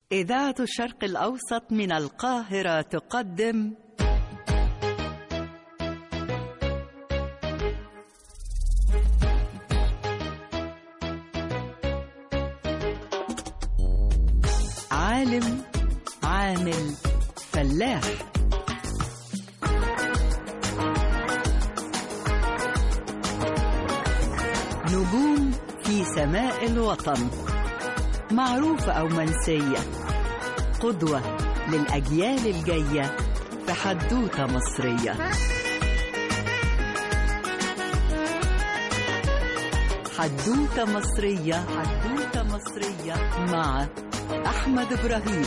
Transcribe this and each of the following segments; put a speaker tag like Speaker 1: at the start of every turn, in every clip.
Speaker 1: إذاعة الشرق الأوسط من القاهرة تقدم عالم عامل فلاح نجوم في سماء الوطن معروفة أو منسية قدوة للأجيال الجاية في حدوتة مصرية حدوتة مصرية حدوتة مصرية مع أحمد إبراهيم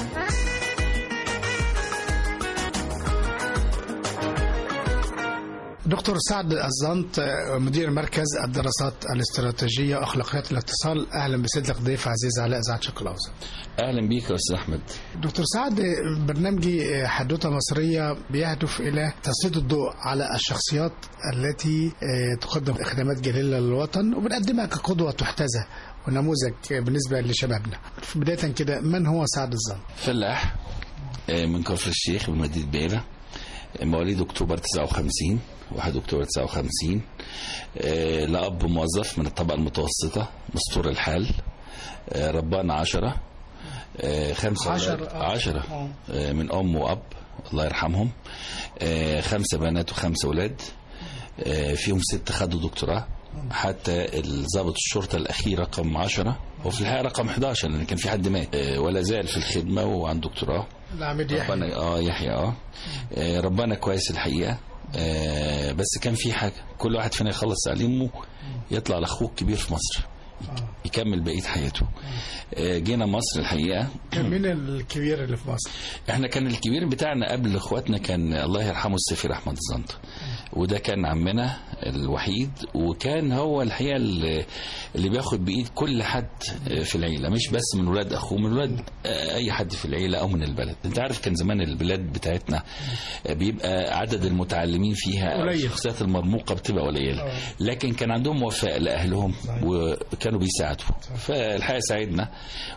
Speaker 2: دكتور سعد الزنط مدير مركز الدراسات الاستراتيجية وأخلاقيات الاتصال أهلا بسيادتك ضيف عزيز على إذاعة الشرق الأوسط
Speaker 3: اهلا بيك يا استاذ احمد
Speaker 2: دكتور سعد برنامجي حدوتة مصرية بيهدف إلى تسليط الضوء على الشخصيات التي تقدم خدمات جليلة للوطن وبنقدمها كقدوة تحتذى ونموذج بالنسبة لشبابنا بداية كده من هو سعد الزنط؟
Speaker 3: فلاح آه، من كفر الشيخ من مدينه بيلا مواليد اكتوبر 59 1 اكتوبر 59 آه، لأب موظف من الطبقة المتوسطة مستور الحال آه، ربانا عشرة آه، خمسة
Speaker 2: عشر،
Speaker 3: أولاد-
Speaker 2: آه.
Speaker 3: عشرة
Speaker 2: آه.
Speaker 3: آه، من أم وأب الله يرحمهم آه، خمسة بنات وخمسة أولاد آه، فيهم ست خدوا دكتوراه حتى ضابط الشرطة الأخير رقم 10 هو في الحقيقة رقم 11 لأن كان في حد مات آه، ولا زال في الخدمة وعنده دكتوراه
Speaker 2: العميد يحيى
Speaker 3: ربنا اه يحيى اه آه، ربنا كويس الحقيقه آه، بس كان في حاجه كل واحد فينا يخلص تعليمه يطلع لاخوه الكبير في مصر يكمل بقيه حياته آه، جينا مصر الحقيقه
Speaker 2: كان مين الكبير اللي في مصر؟
Speaker 3: احنا كان الكبير بتاعنا قبل اخواتنا كان الله يرحمه السفير احمد الزنط وده كان عمنا الوحيد وكان هو الحقيقه اللي اللي بياخد بايد كل حد في العيله مش بس من ولاد اخوه من ولاد اي حد في العيله او من البلد انت عارف كان زمان البلاد بتاعتنا بيبقى عدد المتعلمين فيها أو
Speaker 2: قليل.
Speaker 3: الشخصيات المرموقه بتبقى قليله لكن كان عندهم وفاء لاهلهم وكانوا بيساعدوا فالحقيقه ساعدنا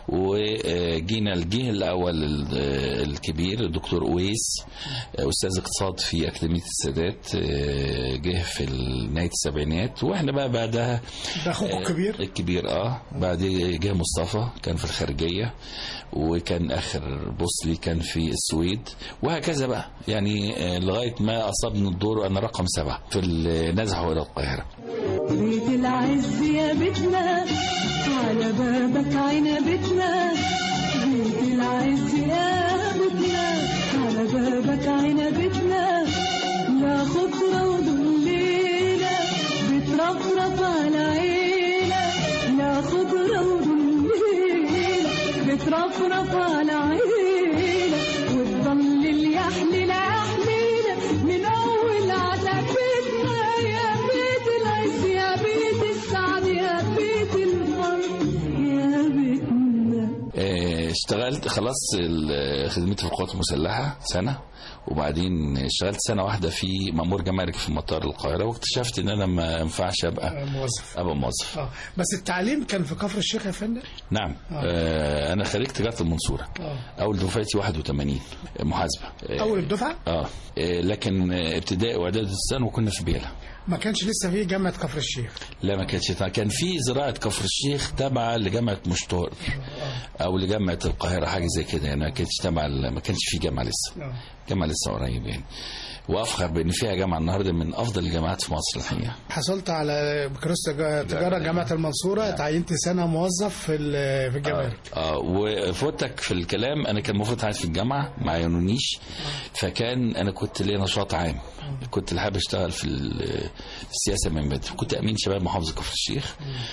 Speaker 3: وجينا الجه الاول ال- الكبير الدكتور اويس استاذ اقتصاد في اكاديميه السادات جه في نهايه السبعينات واحنا بقى بعدها
Speaker 2: ده أخوكم الكبير؟
Speaker 3: الكبير اه بعد جه مصطفى كان في الخارجيه وكان اخر بوصلي كان في السويد وهكذا بقى يعني آه، لغايه ما اصابني الدور انا رقم سبعه في النزح الى القاهره
Speaker 4: بيت العز يا بيتنا على بابك عنبتنا بيت العز يا بيتنا على بابك عنبتنا يا خضرة وضليلة بترفرف على عينة يا خضرة وضليلة بترفرف على عينة وتضلل يحلل يحلينا من أول عتبتنا يا بيت العز يا بيت السعد يا بيت الفرد يا بيتنا
Speaker 3: آه، اشتغلت خلاص ال- خدمتي في القوات المسلحه سنه وبعدين اشتغلت سنه واحده في مأمور جمارك في مطار القاهره واكتشفت ان انا ما ينفعش ابقى
Speaker 2: موظف
Speaker 3: ابقى موظف
Speaker 2: اه بس التعليم كان في كفر الشيخ يا فندم؟
Speaker 3: نعم آه انا خريج تجاره المنصوره
Speaker 2: اه
Speaker 3: اول دفعتي 81 محاسبه آه،
Speaker 2: أول الدفعة
Speaker 3: اه آه، لكن آه، ابتدائي واعدادي الثانوي وكنا في بيلا
Speaker 2: ما كانش لسه في جامعة كفر الشيخ
Speaker 3: لا ما كانتش كان في زراعه كفر الشيخ تابعه لجامعه مشتهر او لجامعه القاهره حاجه زي كده يعني ما كانتش تابعه ل- ما كانش في جامعه لسه
Speaker 2: اه
Speaker 3: جامعه لسه قريب يعني وافخر بان فيها جامعه النهارده من افضل الجامعات في مصر الحقيقه
Speaker 2: حصلت على بكالوريوس تجا- تجارة جامعة المنصورة تعينت سنة موظف في ال- في الجمارك
Speaker 3: اه وفوتك في الكلام انا كان المفروض قاعد في الجامعه ما عينونيش فكان انا كنت ليا نشاط عام كنت اللي حابب اشتغل في ال- السياسه من بدري كنت امين شباب محافظه كفر الشيخ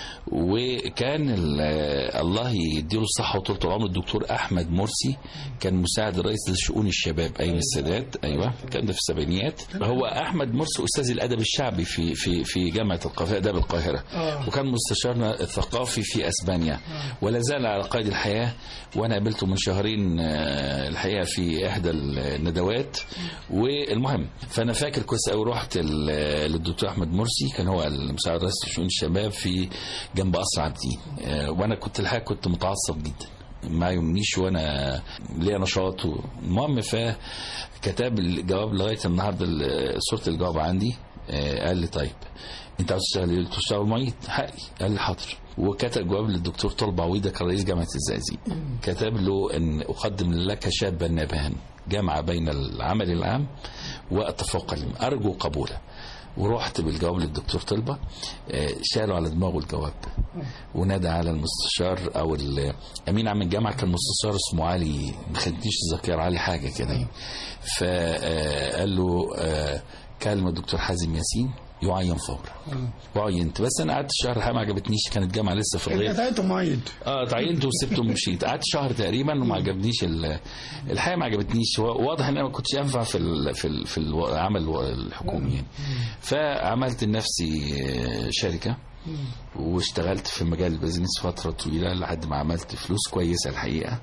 Speaker 3: وكان ال- الله يديله الصحه وطول العمر الدكتور احمد مرسي كان مساعد الرئيس لشؤون الشباب ايام السادات ايوه كان ده في السبعينيات هو احمد مرسي استاذ الادب الشعبي في في في جامعه القاهره اداب القاهره
Speaker 2: آه.
Speaker 3: وكان مستشارنا الثقافي في اسبانيا ولا زال على قيد الحياه وانا قابلته من شهرين آه، الحقيقه في احدى الندوات والمهم فانا فاكر كويس قوي رحت ال- للدكتور احمد مرسي كان هو المساعد رئيس شؤون الشباب في جنب قصر عابدين آه، وانا كنت الحقيقه كنت متعصب جدا ما يمنيش وانا ليا نشاط المهم فكتب الجواب لغايه النهارده ال- صوره الجواب عندي آه، قال لي طيب انت عاوز تشتغل ايه؟ قلت له اشتغل معيد حقي قال لي حاضر وكتب جواب للدكتور طلب عويده كان رئيس جامعه الزقازيق كتب له ان اقدم لك شابا نابها جمع بين العمل العام والتفوق العلمي ارجو قبوله ورحت بالجواب للدكتور طلبه آه، شالوا على دماغه الجواب ونادى على المستشار او ال- امين عام الجامعه كان مستشار اسمه علي ما خدتنيش الذاكره علي حاجه كده فقال له آه، كلمه الدكتور حازم ياسين يعين فورا وعينت بس انا قعدت شهر الحقيقه ما عجبتنيش كانت الجامعه لسه في الغيط
Speaker 2: انت معيد
Speaker 3: اه تعينت وسبته ومشيت قعدت شهر تقريبا وما عجبنيش ال- الحقيقه ما عجبتنيش هو واضح ان انا ما كنتش ينفع في ال في ال في العمل الحكومي يعني. فعملت لنفسي آه، شركه واشتغلت في مجال البيزنس فتره طويله لحد ما عملت فلوس كويسه الحقيقه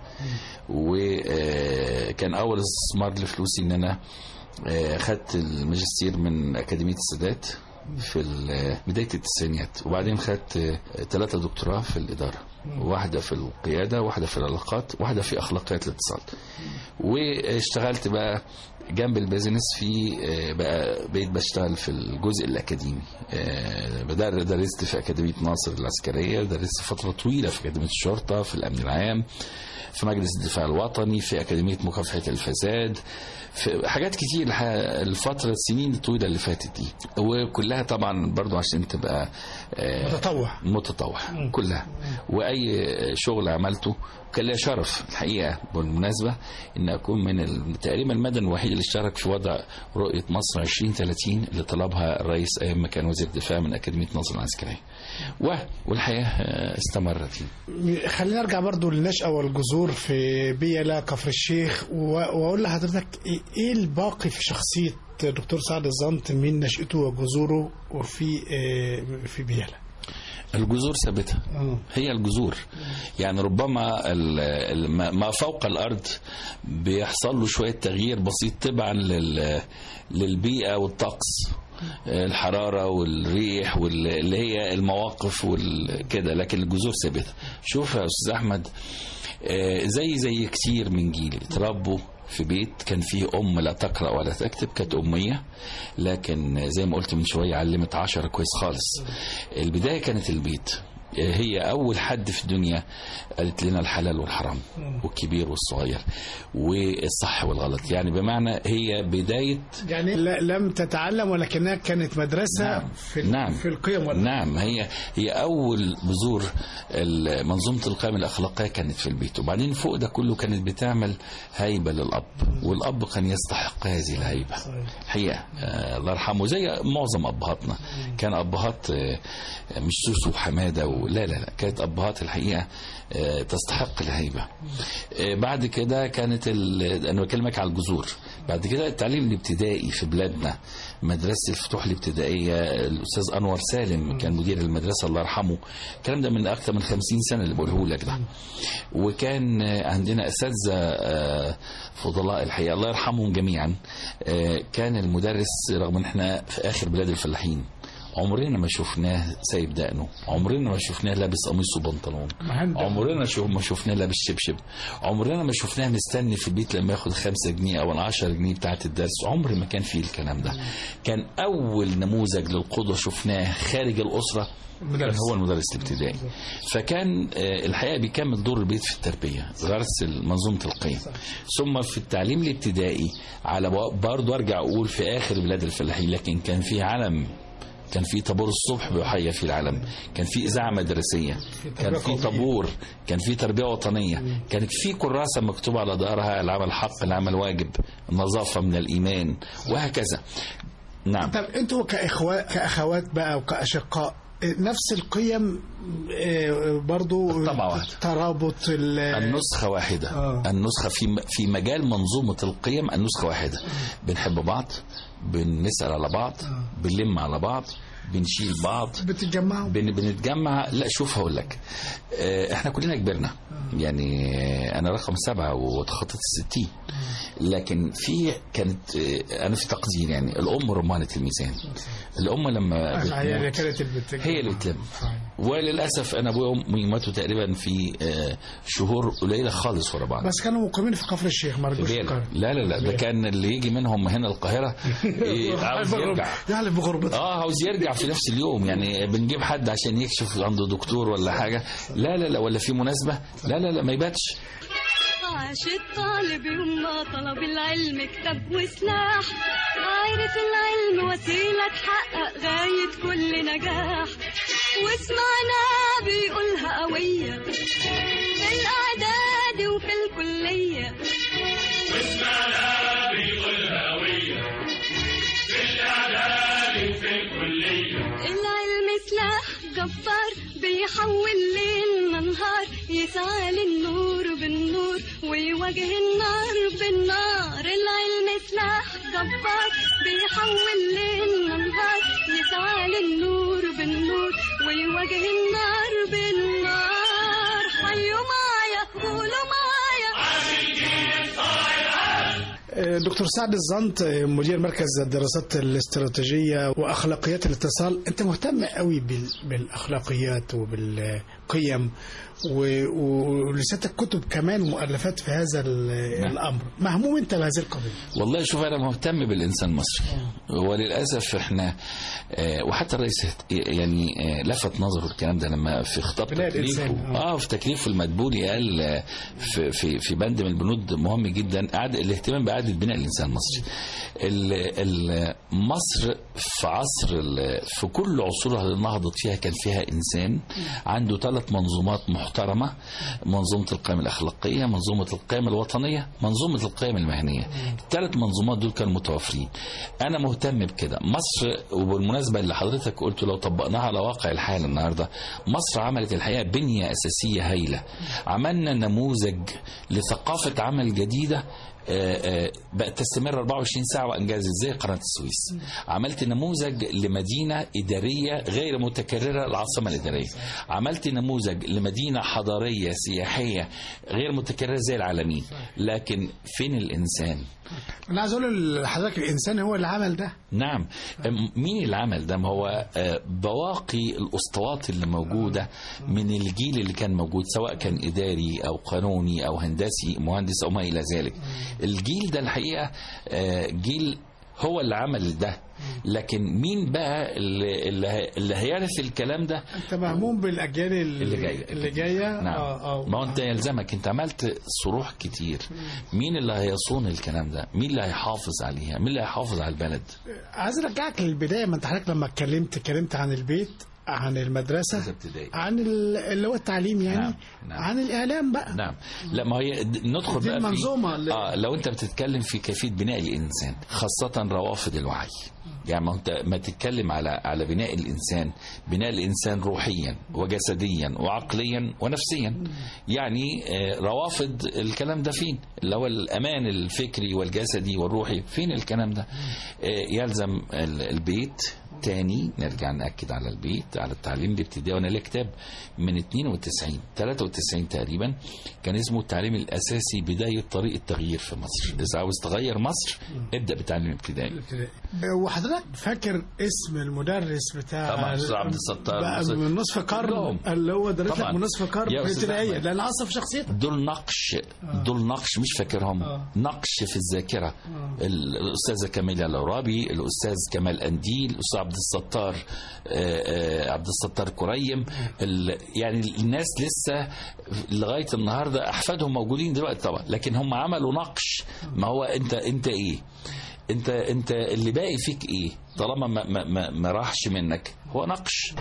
Speaker 3: وكان اول استثمار لفلوسي ان انا آه، خدت الماجستير من اكاديميه السادات في ال- بدايه التسعينيات وبعدين خدت ثلاثه دكتوراه في الاداره واحده في القياده واحده في العلاقات واحده في اخلاقيات الاتصال واشتغلت بقى جنب البيزنس في آه، بقى بقيت بشتغل في الجزء الاكاديمي آه، بدر- درست في اكاديميه ناصر العسكريه درست فتره طويله في اكاديميه الشرطه في الامن العام في مجلس الدفاع الوطني في اكاديميه مكافحه الفساد في حاجات كتير الح- الفتره السنين الطويله اللي فاتت دي وكلها طبعا برضو عشان تبقى آه،
Speaker 2: متطوع
Speaker 3: متطوع كلها واي شغل عملته كان ليا شرف الحقيقه بالمناسبه ان اكون من ال- تقريبا المدني الوحيد اللي اشترك في وضع رؤيه مصر 2030 اللي طلبها الرئيس ايام ما كان وزير الدفاع من اكاديميه ناصر العسكريه و- والحياه آه، استمرت
Speaker 2: خلينا نرجع برضو للنشأة والجذور في بيلا كفر الشيخ و- واقول لحضرتك إيه- ايه الباقي في شخصية دكتور سعد الزنط من نشأته وجذوره وفي آه، في بيلا
Speaker 3: الجذور ثابته هي الجذور يعني ربما ال- ال- ما- ما فوق الارض بيحصل له شويه تغيير بسيط تبعا لل- للبيئه والطقس الحراره والريح واللي هي المواقف وكده لكن الجذور ثابته شوف يا استاذ احمد آه، زي زي كتير من جيلي اتربوا في بيت كان فيه أم لا تقرأ ولا تكتب كانت أمية لكن زي ما قلت من شوية علمت عشرة كويس خالص البداية كانت البيت هي أول حد في الدنيا قالت لنا الحلال والحرام والكبير والصغير والصح والغلط يعني بمعنى هي بداية
Speaker 2: يعني لا- لم تتعلم ولكنها كانت مدرسة
Speaker 3: نعم.
Speaker 2: في
Speaker 3: نعم.
Speaker 2: في القيم وال-
Speaker 3: نعم هي هي اول بذور ال- منظومه القيم الاخلاقيه كانت في البيت وبعدين فوق ده كله كانت بتعمل هيبه للاب والاب كان يستحق هذه الهيبه حقيقه آه الله يرحمه زي معظم ابهاتنا كان ابهات آه مش سوسو وحماده و... لا لا لا كانت ابهات الحقيقه آه تستحق الهيبه آه بعد كده كانت ال... انا بكلمك على الجذور بعد كده التعليم الابتدائي في بلادنا مدرسه الفتوح الابتدائيه الاستاذ انور سالم كان مدير المدرسه الله يرحمه الكلام ده من اكثر من 50 سنه اللي بقوله لك ده وكان آه، عندنا اساتذه آه، فضلاء الحقيقه الله يرحمهم جميعا آه، كان المدرس رغم ان احنا في اخر بلاد الفلاحين عمرنا ما شفناه سايب دقنه عمرنا ما شفناه لابس قميص وبنطلون عمرنا شو ما شفناه لابس شبشب عمرنا ما شفناه مستني في البيت لما ياخد خمسة جنيه او العشرة جنيه بتاعة الدرس عمر ما كان فيه الكلام ده كان اول نموذج للقدوة شفناه خارج الاسرة كان هو المدرس الابتدائي فكان آه، الحقيقه بيكمل دور البيت في التربيه غرس منظومه القيم ثم في التعليم الابتدائي على برضه ارجع اقول في اخر بلاد الفلاحين لكن كان في علم كان في طابور الصبح بيحيى في العلم كان في اذاعه مدرسيه كان في طابور كان في تربيه وطنيه كانت في كراسه مكتوب على ظهرها العمل حق العمل واجب النظافه من الايمان وهكذا نعم
Speaker 2: طب انتوا كاخوات كاخوات بقى وكاشقاء نفس القيم آه، برضو
Speaker 3: طبعا واحد.
Speaker 2: ترابط ال-
Speaker 3: النسخة واحدة
Speaker 2: آه.
Speaker 3: النسخة في في مجال منظومة القيم النسخة واحدة بنحب بعض بنسأل على بعض بنلم على بعض بنشيل بعض
Speaker 2: بتتجمعوا
Speaker 3: بن بنتجمع لا شوف هقول لك آه، احنا كلنا كبرنا يعني آه، انا رقم سبعة وتخطيت الستين لكن في كانت آه، انا في تقدير يعني الام رمانة الميزان الام لما
Speaker 2: هي اللي
Speaker 3: بتموت
Speaker 2: كانت اللي بتتجمع.
Speaker 3: هي اللي بتلم
Speaker 2: صحيح.
Speaker 3: وللاسف انا ابويا وامي ماتوا تقريبا في آه، شهور قليله خالص ورا بعض
Speaker 2: بس كانوا مقيمين في كفر الشيخ ما رجعوش
Speaker 3: غير
Speaker 2: القاهرة.
Speaker 3: لا لا لا ده كان اللي يجي منهم هنا القاهره إيه، عاوز يرجع
Speaker 2: يعلم بغربته
Speaker 3: اه عاوز يرجع في نفس اليوم يعني بنجيب حد عشان يكشف عنده دكتور ولا حاجه لا لا لا ولا في مناسبه لا لا لا ما يباتش
Speaker 5: عاش الطالب يوم ما طلب العلم كتاب وسلاح عارف العلم وسيلة تحقق غاية كل نجاح واسمعنا بيقولها قوية في الإعداد وفي الكلية العلم سلاح جبار بيحول ليل نهار يسعى للنور بالنور ويواجه النار بالنار العلم سلاح جبار بيحول ليل نهار يسعى للنور بالنور ويواجه النار بالنار حيوا معايا قولوا معايا
Speaker 2: آه، دكتور سعد الزنط آه، مدير مركز الدراسات الاستراتيجية وأخلاقيات الاتصال أنت مهتم قوي بال- بالأخلاقيات وبالقيم و- و- ولساتك كتب كمان مؤلفات في هذا ال- الأمر مهموم أنت بهذه القضية
Speaker 3: والله شوف انا مهتم بالانسان المصري وللاسف احنا آه، وحتى الرئيس يعني آه، لفت نظره الكلام ده لما في خطاب
Speaker 2: بناء
Speaker 3: تكليفه
Speaker 2: الإنسان،
Speaker 3: اه في تكليفه المدبولي قال آه، في في في بند من البنود مهم جدا إعادة- الاهتمام باعاده بناء الانسان المصري ال- ال- مصر في عصر ال- في كل عصورها اللي نهضت فيها كان فيها انسان عنده ثلاث منظومات محترمه منظومه القيم الاخلاقيه منظومه القيم الوطنيه منظومه القيم المهنيه الثلاث منظومات دول كانوا متوافرين انا مهتم بكده مصر وبالمناسبه اللي حضرتك قلت لو طبقناها على واقع الحال النهارده مصر عملت الحقيقه بنيه اساسيه هايله عملنا نموذج لثقافه عمل جديده آه، آه، بقت تستمر 24 ساعه وانجاز زي قناه السويس عملت نموذج لمدينه اداريه غير متكرره العاصمه الاداريه عملت نموذج لمدينه حضاريه سياحيه غير متكرره زي العالمين لكن فين الانسان
Speaker 2: أنا عايز أقول لحضرتك الإنسان هو اللي عمل ده
Speaker 3: نعم أم- مين اللي عمل ده ما هو آه، بواقي الاسطوات اللي موجوده من الجيل اللي كان موجود سواء كان اداري او قانوني او هندسي مهندس او ما الى ذلك الجيل ده الحقيقه آه، جيل هو اللي عمل ده لكن مين بقى اللي, اللي هي- اللي هيعرف الكلام ده
Speaker 2: أنت مهموم بالأجيال اللي,
Speaker 3: اللي جاية.
Speaker 2: اللي جاية
Speaker 3: نعم
Speaker 2: آه، آه.
Speaker 3: ما هو انت يلزمك انت عملت صروح كتير مين اللي هيصون الكلام ده مين اللي هيحافظ عليها مين اللي هيحافظ على البلد
Speaker 2: عايز ارجعك للبدايه ما انت حضرتك لما اتكلمت اتكلمت عن البيت عن المدرسه
Speaker 3: مدرسة ابتدائي.
Speaker 2: عن ال- اللي هو التعليم يعني
Speaker 3: نعم، نعم.
Speaker 2: عن الاعلام بقى
Speaker 3: نعم لا ما هي د- ندخل
Speaker 2: دي
Speaker 3: بقى في
Speaker 2: المنظومة اللي-
Speaker 3: اه لو انت بتتكلم في كيفيه بناء الانسان خاصه روافد الوعي يعني ما انت ما تتكلم على على بناء الانسان بناء الانسان روحيا وجسديا وعقليا ونفسيا يعني آه، روافد الكلام ده فين اللي هو الامان الفكري والجسدي والروحي فين الكلام ده آه، يلزم ال- البيت تاني نرجع نأكد على البيت على التعليم الابتدائي وانا ليه كتاب من 92 93 تقريبا كان اسمه التعليم الاساسي بدايه طريق التغيير في مصر اذا عاوز تغير مصر ابدا بالتعليم الابتدائي
Speaker 2: وحضرتك فاكر اسم المدرس بتاع
Speaker 3: طبعا أستاذ عبد الستار
Speaker 2: بقى
Speaker 3: مصر.
Speaker 2: من نصف قرن
Speaker 3: كلهم.
Speaker 2: اللي هو درس لك
Speaker 3: طبعا.
Speaker 2: من نصف قرن
Speaker 3: يا
Speaker 2: في
Speaker 3: أستاذ
Speaker 2: ابتدائيه
Speaker 3: أحمد.
Speaker 2: لان اثر في شخصيتك
Speaker 3: دول نقش دول نقش مش فاكرهم
Speaker 2: آه.
Speaker 3: نقش في الذاكره ال- الاستاذه كاميليا العرابي الاستاذ كمال انديل الاستاذ عبد الستار آه، آه، عبد الستار كريم ال- يعني الناس لسه لغايه النهارده احفادهم موجودين دلوقتي طبعا لكن هم عملوا نقش ما هو انت انت ايه انت انت اللي باقي فيك ايه طالما ما, ما, ما, ما راحش منك هو نقش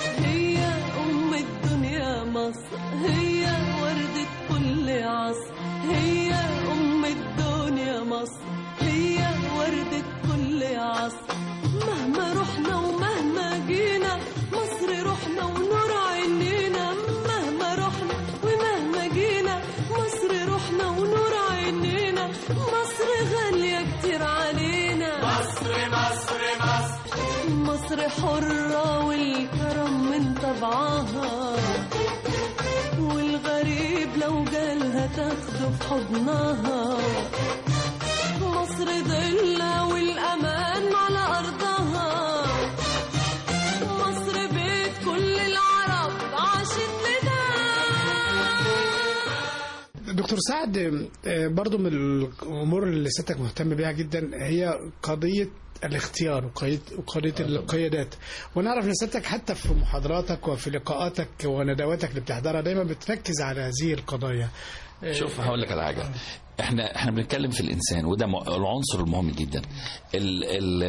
Speaker 4: هي أم الدنيا مصر هي وردة كل عصر هي أم الدنيا مصر هي وردة كل عصر مهما رحنا ومهما جينا مصر روحنا ونور عينينا مهما رحنا ومهما جينا مصر روحنا ونور عينينا مصر غالية كتير علينا مصر حرة والكرم من طبعها والغريب لو جالها تاخده في حضنها مصر ضلها والأمان على أرضها مصر بيت كل العرب
Speaker 2: دكتور سعد آه، برضو من الامور اللي سيادتك مهتم بيها جدا هي قضيه الاختيار وقضيه وقضيه القيادات ونعرف ان سيادتك حتى في محاضراتك وفي لقاءاتك وندواتك اللي بتحضرها دايما بتركز على هذه القضايا آه،
Speaker 3: شوف هقول لك على حاجه احنا احنا بنتكلم في الانسان وده م- العنصر المهم جدا ال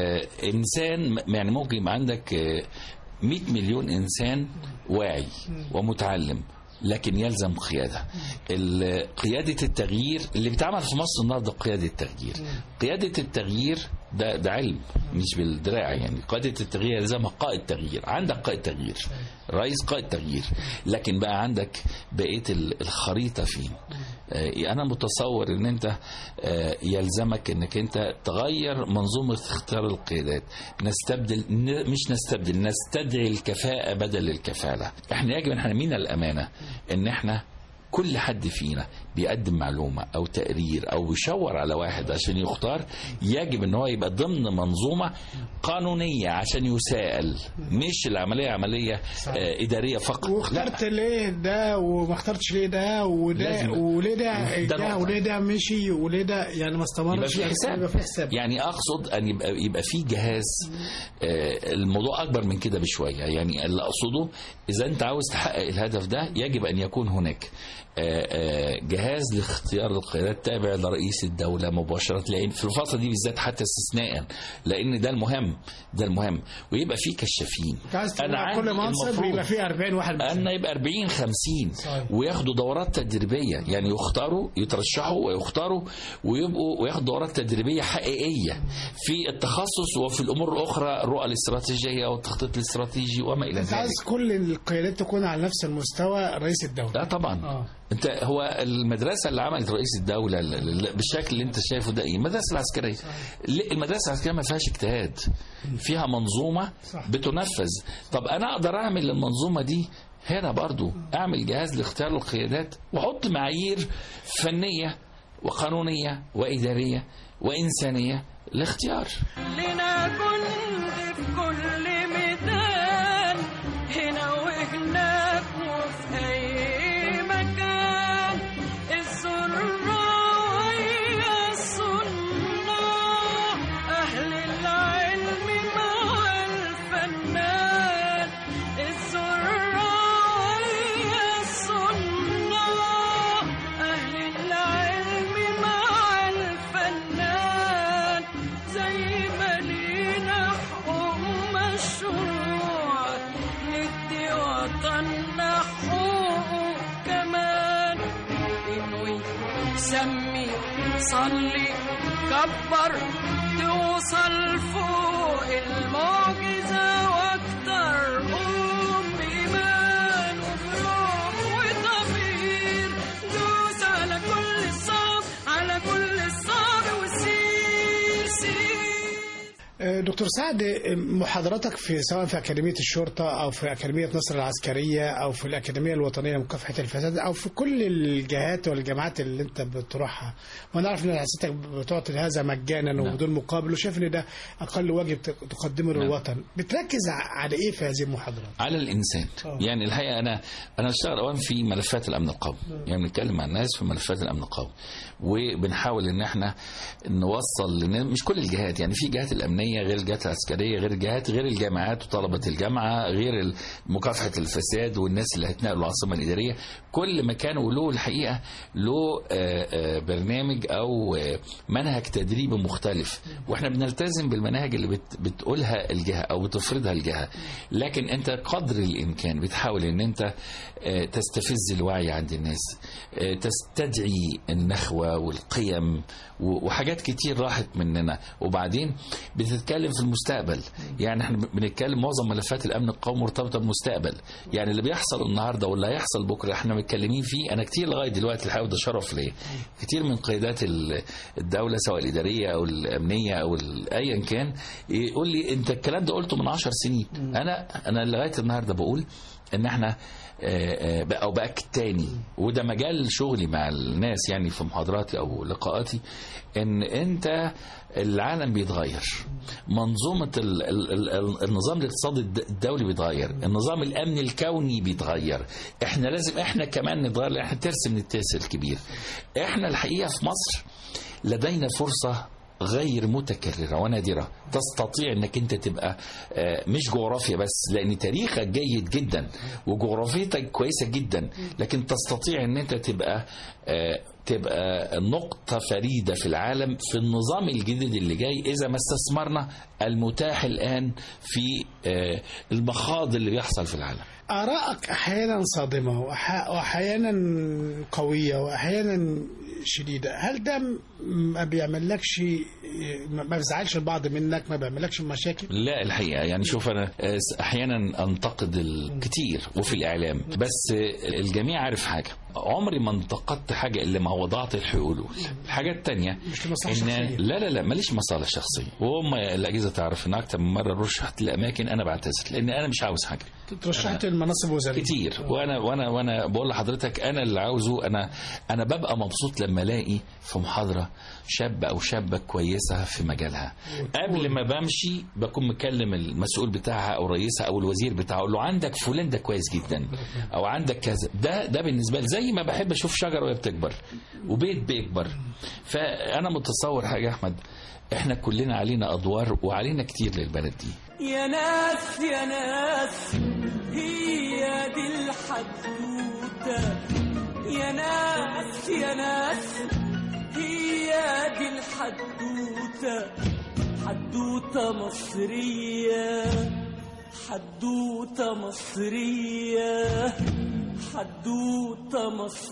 Speaker 3: الانسان م- يعني ممكن يبقى عندك آه، 100 مليون انسان واعي ومتعلم لكن يلزم قيادة ال- قيادة التغيير اللي بيتعمل في مصر النهارده قيادة التغيير قيادة التغيير ده ده علم مش بالدراع يعني قيادة التغيير يلزمها قائد تغيير عندك قائد تغيير رئيس قائد تغيير لكن بقى عندك بقية ال- الخريطة فين آه، انا متصور ان انت آه، يلزمك انك انت تغير منظومه اختيار القيادات نستبدل ن- مش نستبدل نستدعي الكفاءه بدل الكفاله احنا يجب ان احنا من الامانه ان احنا كل حد فينا بيقدم معلومة أو تقرير أو بيشاور على واحد عشان يختار يجب أن هو يبقى ضمن منظومة قانونية عشان يسائل مش العملية عملية آه، إدارية فقط لا
Speaker 2: واخترت ليه ده وما اخترتش ليه ده وده
Speaker 3: لازم-
Speaker 2: وليه ده
Speaker 3: ده
Speaker 2: ده
Speaker 3: نقطة.
Speaker 2: وليه ده مشي وليه ده يعني ما استمرش
Speaker 3: يبقى في حساب
Speaker 2: يبقى في حساب
Speaker 3: يعني اقصد ان يبقى يبقى في جهاز آه، الموضوع اكبر من كده بشويه يعني اللي اقصده اذا انت عاوز تحقق الهدف ده يجب ان يكون هناك آه، آه، جهاز لاختيار القيادات تابع لرئيس الدوله مباشره لان في الفتره دي بالذات حتى استثناء لان ده المهم ده المهم ويبقى في كشافين
Speaker 2: انت عايز تقول
Speaker 3: انا
Speaker 2: على كل
Speaker 3: عندي
Speaker 2: منصب
Speaker 3: المفروض-
Speaker 2: يبقى فيه 40 واحد
Speaker 3: ان
Speaker 2: مسؤول.
Speaker 3: يبقى 40 50
Speaker 2: صحيح.
Speaker 3: وياخدوا دورات تدريبيه يعني يختاروا يترشحوا ويختاروا ويبقوا وياخدوا دورات تدريبيه حقيقيه في التخصص وفي الامور الاخرى الرؤى الاستراتيجيه والتخطيط الاستراتيجي وما الى
Speaker 2: انت عايز
Speaker 3: ذلك
Speaker 2: كل القيادات تكون على نفس المستوى رئيس الدوله
Speaker 3: لا طبعا
Speaker 2: اه
Speaker 3: انت هو المدرسه اللي عملت رئيس الدوله ال- ال- بالشكل اللي انت شايفه ده ايه المدرسه العسكريه ليه؟ المدرسه العسكريه ما فيهاش اجتهاد فيها منظومه
Speaker 2: صح.
Speaker 3: بتنفذ طب انا اقدر اعمل المنظومه دي هنا برضو اعمل جهاز لاختيار القيادات واحط معايير فنيه وقانونيه واداريه وانسانيه لاختيار
Speaker 4: لنا جند في كل ميدان هنا وهناك وفي أي مكان الزراعية الصناع أهل العلم مع الفنان الزراعية الصناع أهل العلم مع الفنان زي ما لينا حقوق مشروع ندي وطننا حقوقه كمان انوي سمي صلي كبر توصل فوق المعجزة واكتر قوم بإيمان وبروح وضمير دوس على كل الصعب على كل الصعب وسير سير
Speaker 2: آه، دكتور سعد آه، محاضراتك في سواء في أكاديمية الشرطة أو في أكاديمية مصر العسكرية أو في الأكاديمية الوطنية لمكافحة الفساد أو في كل الجهات والجامعات اللي أنت بتروحها وأنا عارف إن حضرتك بتعطي هذا مجانا وبدون مقابل وشايف إن ده أقل واجب تقدمه
Speaker 3: نعم.
Speaker 2: للوطن بتركز على إيه في هذه المحاضرات؟
Speaker 3: على الانسان
Speaker 2: آه.
Speaker 3: يعني الحقيقه انا انا بشتغل اولا في ملفات الامن القومي يعني بنتكلم مع الناس في ملفات الامن القومي وبنحاول ان احنا نوصل لن... مش كل الجهات يعني في جهات الامنيه غير الجهات العسكريه غير الجهات غير الجامعات وطلبه الجامعه غير ال- مكافحه الفساد والناس اللي هتنقلوا العاصمه الاداريه كل مكان وله الحقيقه له آه، آه، برنامج او آه، منهج تدريبي مختلف واحنا بنلتزم بالمناهج اللي بت... بتقولها الجهه او بتفرضها الجهه لكن انت قدر الامكان بتحاول ان انت آه، تستفز الوعي عند الناس آه، تستدعي النخوه والقيم و- وحاجات كتير راحت مننا وبعدين بتتكلم في المستقبل يعني احنا بنتكلم معظم ملفات الامن القومي مرتبطه بالمستقبل يعني اللي بيحصل النهارده واللي هيحصل بكره احنا متكلمين فيه انا كتير لغايه دلوقتي الحقيقه وده شرف ليا كتير من قيادات ال- الدوله سواء الاداريه او الامنيه او ال- ايا كان يقول لي انت الكلام ده قلته من عشر سنين انا انا لغايه النهارده بقول ان احنا آه، آه، بقى- او باكد تاني وده مجال شغلي مع الناس يعني في محاضراتي او لقاءاتي ان انت العالم بيتغير منظومه ال ال ال ال النظام الاقتصادي الد- الدولي بيتغير النظام الامني الكوني بيتغير احنا لازم احنا كمان نتغير لأن احنا ترس من الترس الكبير احنا الحقيقه في مصر لدينا فرصه غير متكررة ونادرة تستطيع انك انت تبقى آه، مش جغرافيا بس لان تاريخك جيد جدا وجغرافيتك كويسة جدا لكن تستطيع ان انت تبقى آه، تبقى نقطة فريدة في العالم في النظام الجديد اللي جاي إذا ما استثمرنا المتاح الآن في آه، المخاض اللي بيحصل في العالم
Speaker 2: آرائك أحيانا صادمة وأح- وأحيانا قوية وأحيانا شديدة هل ده م- ما بيعملكش ما ما بيزعلش البعض منك ما بيعملكش مشاكل
Speaker 3: لا الحقيقة يعني شوف أنا آه، أحيانا أنتقد الكتير وفي الإعلام بس آه، الجميع عارف حاجة عمري ما انتقدت حاجة إلا ما وضعت الحلول الحاجة التانية
Speaker 2: مش لمصلحة
Speaker 3: إن
Speaker 2: شخصية.
Speaker 3: لا لا لا ماليش مصالح شخصية وهم الأجهزة تعرف إن أكتر من مرة رشحت لأماكن أنا بعتذر لأن أنا مش عاوز حاجة
Speaker 2: ترشحت المناصب وزارية
Speaker 3: كتير وانا وانا وانا بقول لحضرتك انا اللي عاوزه انا انا ببقى مبسوط لما الاقي في محاضره شاب او شابه كويسه في مجالها قبل ما بمشي بكون مكلم المسؤول بتاعها او رئيسها او الوزير بتاعه اقول له عندك فلان ده كويس جدا او عندك كذا ده ده بالنسبه لي زي ما بحب اشوف شجره وهي بتكبر وبيت بيكبر فانا متصور حاجه يا احمد احنا كلنا علينا ادوار وعلينا كتير للبلد دي
Speaker 4: يا ناس يا ناس هي دي الحدوتة يا ناس يا ناس هي دي الحدوتة حدوتة مصرية حدوتة مصرية حدوتة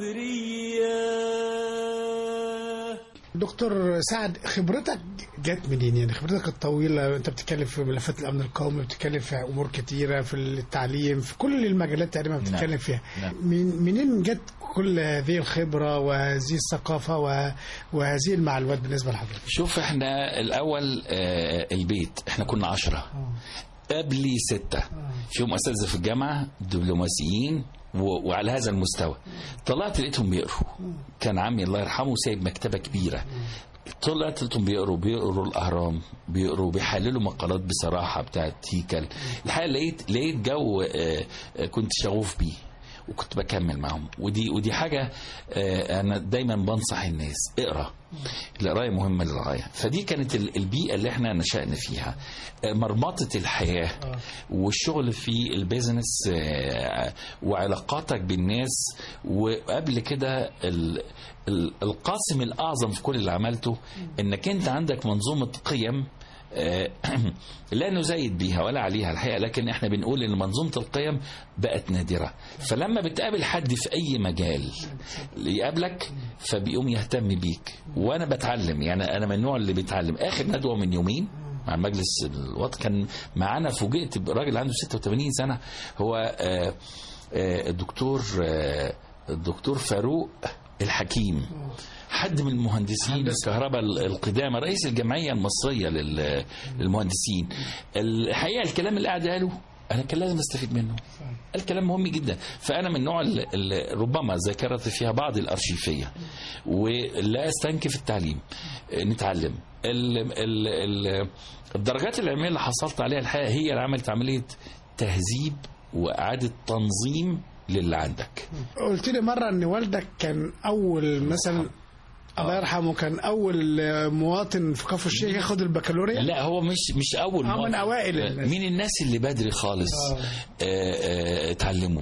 Speaker 4: مصرية
Speaker 2: دكتور سعد خبرتك جت منين يعني خبرتك الطويلة انت بتتكلم في ملفات الامن القومي بتتكلم في امور كتيرة في التعليم في كل المجالات تقريبا بتتكلم فيها
Speaker 3: نعم.
Speaker 2: من منين جت كل هذه الخبرة وهذه الثقافة و- وهذه المعلومات بالنسبة لحضرتك
Speaker 3: شوف احنا الاول آه، البيت احنا كنا عشرة قبلي ستة فيهم اساتذه في الجامعه دبلوماسيين و- وعلى هذا المستوى طلعت لقيتهم بيقروا كان عمي الله يرحمه سايب مكتبه كبيره طلعت لقيتهم بيقروا بيقروا الاهرام بيقروا بيحللوا مقالات بصراحه بتاعت هيكل الحقيقه لقيت لقيت جو آه، آه، كنت شغوف بيه وكنت بكمل معاهم ودي ودي حاجه آه، انا دايما بنصح الناس اقرا القرايه مهمه للغايه فدي كانت ال- البيئه اللي احنا نشأنا فيها آه، مرمطه الحياه والشغل في البيزنس آه، وعلاقاتك بالناس وقبل كده ال- ال- القاسم الاعظم في كل اللي عملته انك انت عندك منظومه قيم آه، لا نزايد بيها ولا عليها الحقيقه لكن احنا بنقول ان منظومه القيم بقت نادره فلما بتقابل حد في اي مجال يقابلك فبيقوم يهتم بيك وانا بتعلم يعني انا من النوع اللي بيتعلم اخر ندوه من يومين مع المجلس الوطني كان معانا فوجئت براجل عنده 86 سنه هو آه، آه، الدكتور آه، الدكتور فاروق الحكيم حد من المهندسين الكهرباء القدامى رئيس الجمعيه المصريه لل- للمهندسين الحقيقه الكلام اللي قاعد قاله انا كان لازم استفيد منه الكلام مهم جدا فانا من النوع اللي اللي ربما ذاكرتي فيها بعض الارشيفيه ولا استنكف التعليم نتعلم ال ال ال الدرجات العلميه اللي حصلت عليها الحقيقه هي اللي عملت عمليه تهذيب واعاده تنظيم للي عندك
Speaker 2: قلت لي مرة ان والدك كان اول مثلا الله يرحمه كان اول مواطن في كفر الشيخ ياخد البكالوريا
Speaker 3: لا هو مش مش اول
Speaker 2: آه، من
Speaker 3: مواطن.
Speaker 2: أوائل الناس.
Speaker 3: مين الناس اللي بدري خالص
Speaker 2: آه.
Speaker 3: آه، آه، اتعلموا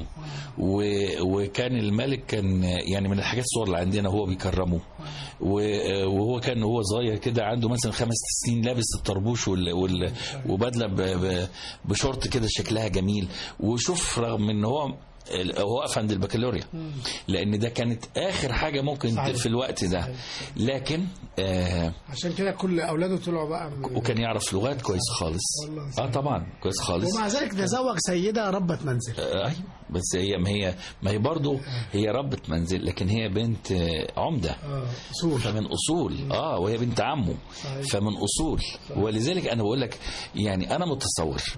Speaker 3: و- وكان الملك كان يعني من الحاجات الصور اللي عندنا هو بيكرمه و- آه، وهو كان وهو صغير كده عنده مثلا خمس سنين لابس الطربوش وال وال وبدله ب- ب- بشورت كده شكلها جميل وشوف رغم ان هو هو واقف عند البكالوريا لان ده كانت اخر حاجه ممكن
Speaker 2: صحيح.
Speaker 3: في الوقت ده لكن آه
Speaker 2: عشان كده كل اولاده طلعوا بقى من-
Speaker 3: وكان يعرف لغات كويس خالص
Speaker 2: والله
Speaker 3: اه طبعا كويس خالص
Speaker 2: ومع ذلك تزوج سيدة ربة منزل
Speaker 3: آه ايوه بس هي ما هي ما هي برضه هي ربة منزل لكن هي بنت آه، عمده
Speaker 2: اه اصول
Speaker 3: فمن اصول اه وهي بنت عمه
Speaker 2: صحيح.
Speaker 3: فمن اصول ولذلك انا بقول لك يعني انا متصور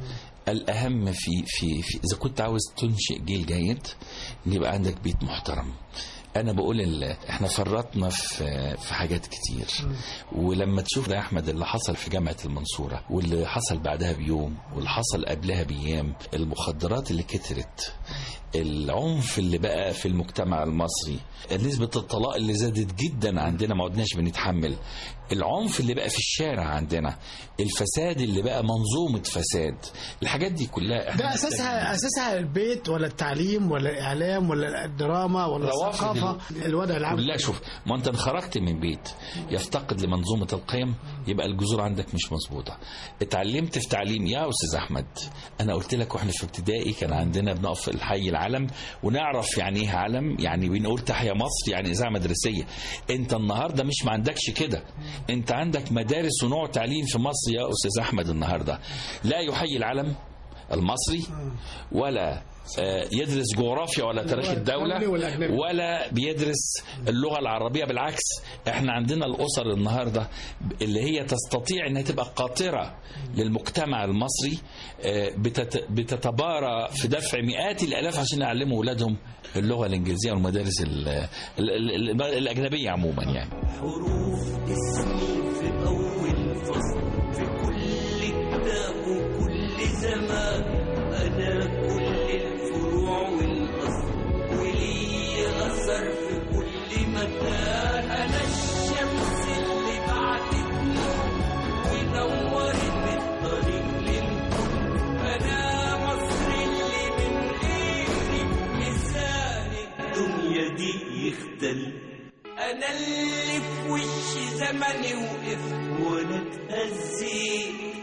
Speaker 3: الاهم في في, في اذا كنت عاوز تنشئ جيل جيد ان يبقى عندك بيت محترم انا بقول ال- احنا فرطنا في في حاجات كتير ولما تشوف يا احمد اللي حصل في جامعه المنصوره واللي حصل بعدها بيوم واللي حصل قبلها بايام المخدرات اللي كترت العنف اللي بقى في المجتمع المصري نسبة الطلاق اللي زادت جدا عندنا ما عدناش بنتحمل العنف اللي بقى في الشارع عندنا الفساد اللي بقى منظومة فساد الحاجات دي كلها احنا
Speaker 2: ده اساسها اساسها البيت ولا التعليم ولا الاعلام ولا الدراما ولا
Speaker 3: روافد
Speaker 2: الثقافه الوضع العام
Speaker 3: لا شوف ما انت خرجت من بيت يفتقد لمنظومه القيم يبقى الجذور عندك مش مظبوطه اتعلمت في تعليم يا استاذ احمد انا قلت لك واحنا في ابتدائي كان عندنا بنقف في الحي العلم ونعرف يعني ايه علم يعني بنقول تحيا مصر يعني اذاعه مدرسيه انت النهارده مش ما عندكش كده انت عندك مدارس ونوع تعليم في مصر يا استاذ احمد النهارده لا يحيي العلم المصري ولا آه، يدرس جغرافيا ولا تاريخ الدولة
Speaker 2: الدولي والأجنبي.
Speaker 3: ولا بيدرس اللغة العربية بالعكس احنا عندنا الأسر النهاردة اللي هي تستطيع انها تبقى قاطرة للمجتمع المصري آه، بتت- بتتبارى في دفع مئات الآلاف عشان يعلموا أولادهم اللغة الإنجليزية والمدارس ال- ال- ال- ال- الأجنبية عموما يعني
Speaker 4: حروف اسمي في أول فصل في كل كتاب وكل زمان أنا كل الفروع والأصل ولي أثر في كل مكان أنا الشمس اللي بعتت نور ونورت الطريق للكل أنا مصر اللي من غيري ميزان الدنيا دي يختل انا اللي في وش زمني وقف وانا اتهزيت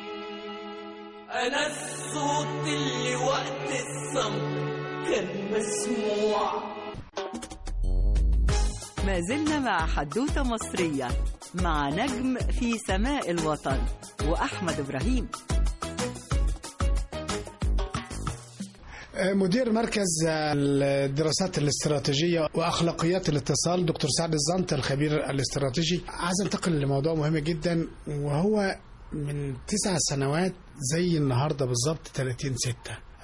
Speaker 4: انا الصوت اللي وقت الصمت كان مسموع
Speaker 1: ما زلنا مع حدوتة مصرية مع نجم في سماء الوطن وأحمد إبراهيم
Speaker 2: مدير مركز الدراسات الاستراتيجية وأخلاقيات الاتصال دكتور سعد الزنط الخبير الاستراتيجي عايز انتقل لموضوع مهم جدا وهو من تسع سنوات زي النهاردة بالظبط 30 6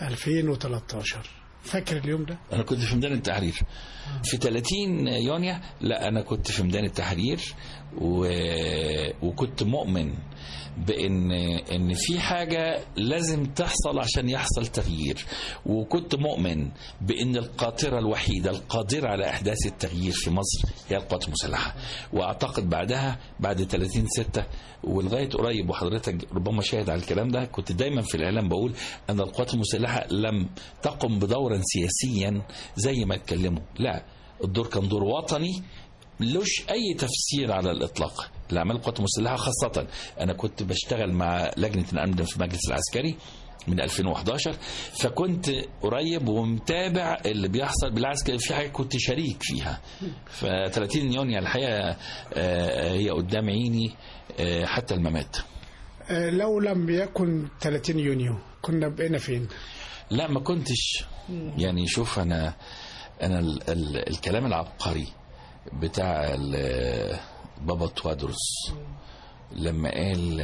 Speaker 2: 2013 فاكر اليوم ده؟
Speaker 3: انا كنت في ميدان التحرير في 30 يونيو لا انا كنت في ميدان التحرير و... وكنت مؤمن بان ان في حاجه لازم تحصل عشان يحصل تغيير وكنت مؤمن بان القاطره الوحيده القادره على احداث التغيير في مصر هي القوات المسلحه واعتقد بعدها بعد 30 6 ولغايه قريب وحضرتك ربما شاهد على الكلام ده كنت دايما في الاعلام بقول ان القوات المسلحه لم تقم بدورا سياسيا زي ما اتكلموا لا الدور كان دور وطني ملوش اي تفسير على الاطلاق لاعمال القوات المسلحه خاصه انا كنت بشتغل مع لجنه الامن في المجلس العسكري من 2011 فكنت قريب ومتابع اللي بيحصل بالعكس كان في حاجه كنت شريك فيها ف 30 يونيو الحقيقه آه، هي قدام عيني آه، حتى الممات
Speaker 2: آه، لو لم يكن 30 يونيو كنا بقينا فين؟
Speaker 3: لا ما كنتش يعني شوف انا انا ال ال الكلام العبقري بتاع ال- بابا توادرس لما قال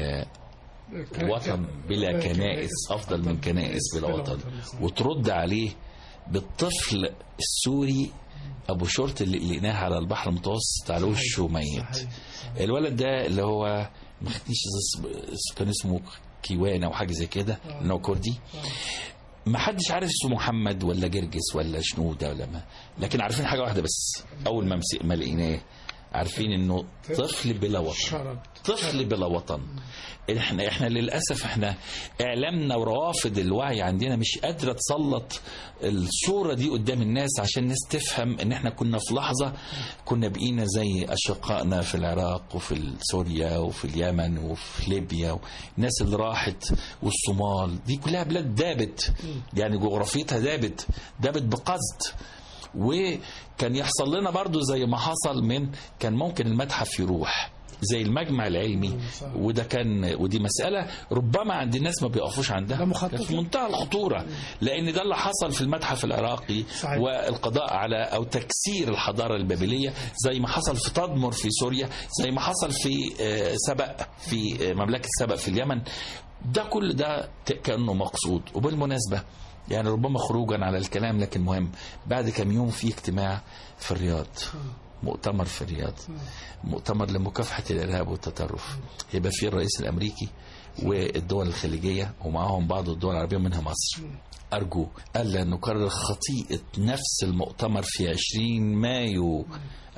Speaker 3: وطن بلا كنائس افضل من كنائس بلا وطن وترد عليه بالطفل السوري ابو شرط اللي لقيناه على البحر المتوسط على وشه ميت الولد ده اللي هو ما خدنيش اس- كان اسمه كيوان او حاجه زي كده انه كردي ما حدش عارف اسمه محمد ولا جرجس ولا شنودة ولا ما لكن عارفين حاجه واحده بس اول ما مسك ما لقيناه عارفين انه طفل بلا وطن
Speaker 2: شرد
Speaker 3: طفل بلا وطن احنا احنا للاسف احنا اعلامنا وروافد الوعي عندنا مش قادره تسلط الصوره دي قدام الناس عشان الناس تفهم ان احنا كنا في لحظه كنا بقينا زي اشقائنا في العراق وفي سوريا وفي اليمن وفي ليبيا الناس اللي راحت والصومال دي كلها بلاد دابت يعني جغرافيتها دابت دابت بقصد وكان يحصل لنا برضو زي ما حصل من كان ممكن المتحف يروح زي المجمع العلمي وده كان ودي مسألة ربما عند الناس ما بيقفوش عندها
Speaker 2: ده مخطط.
Speaker 3: كانت في منتهى الخطورة لأن ده اللي حصل في المتحف العراقي
Speaker 2: صحيح.
Speaker 3: والقضاء على أو تكسير الحضارة البابلية زي ما حصل في تدمر في سوريا زي ما حصل في آه، سبأ في آه، مملكة سبأ في اليمن ده كل ده ت- كانه مقصود وبالمناسبه يعني ربما خروجا على الكلام لكن مهم بعد كم يوم في اجتماع في الرياض مؤتمر في الرياض مؤتمر لمكافحه الارهاب والتطرف هيبقى فيه الرئيس الامريكي والدول الخليجيه ومعاهم بعض الدول العربيه منها مصر أرجو ألا نكرر خطيئة نفس المؤتمر في 20 مايو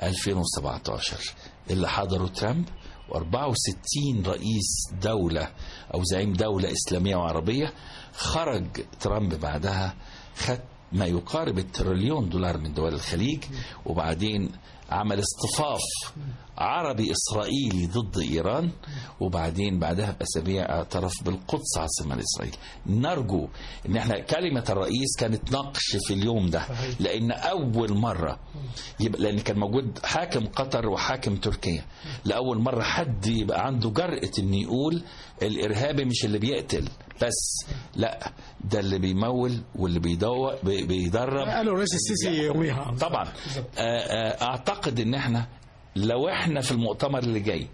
Speaker 3: 2017 اللي حضروا ترامب و64 رئيس دولة أو زعيم دولة إسلامية وعربية خرج ترامب بعدها خد ما يقارب التريليون دولار من دول الخليج وبعدين عمل اصطفاف عربي إسرائيلي ضد إيران وبعدين بعدها بأسابيع اعترف بالقدس عاصمة لإسرائيل نرجو إن احنا كلمة الرئيس كانت نقش في اليوم ده لأن أول مرة يبقى لأن كان موجود حاكم قطر وحاكم تركيا لأول مرة حد يبقى عنده جرأة إن يقول الإرهابي مش اللي بيقتل بس لا ده اللي بيمول واللي بيدور بي- بيدرب
Speaker 2: قالوا الرئيس السيسي يوميها
Speaker 3: طبعا آه، آه، اعتقد ان احنا لو احنا في المؤتمر اللي جاي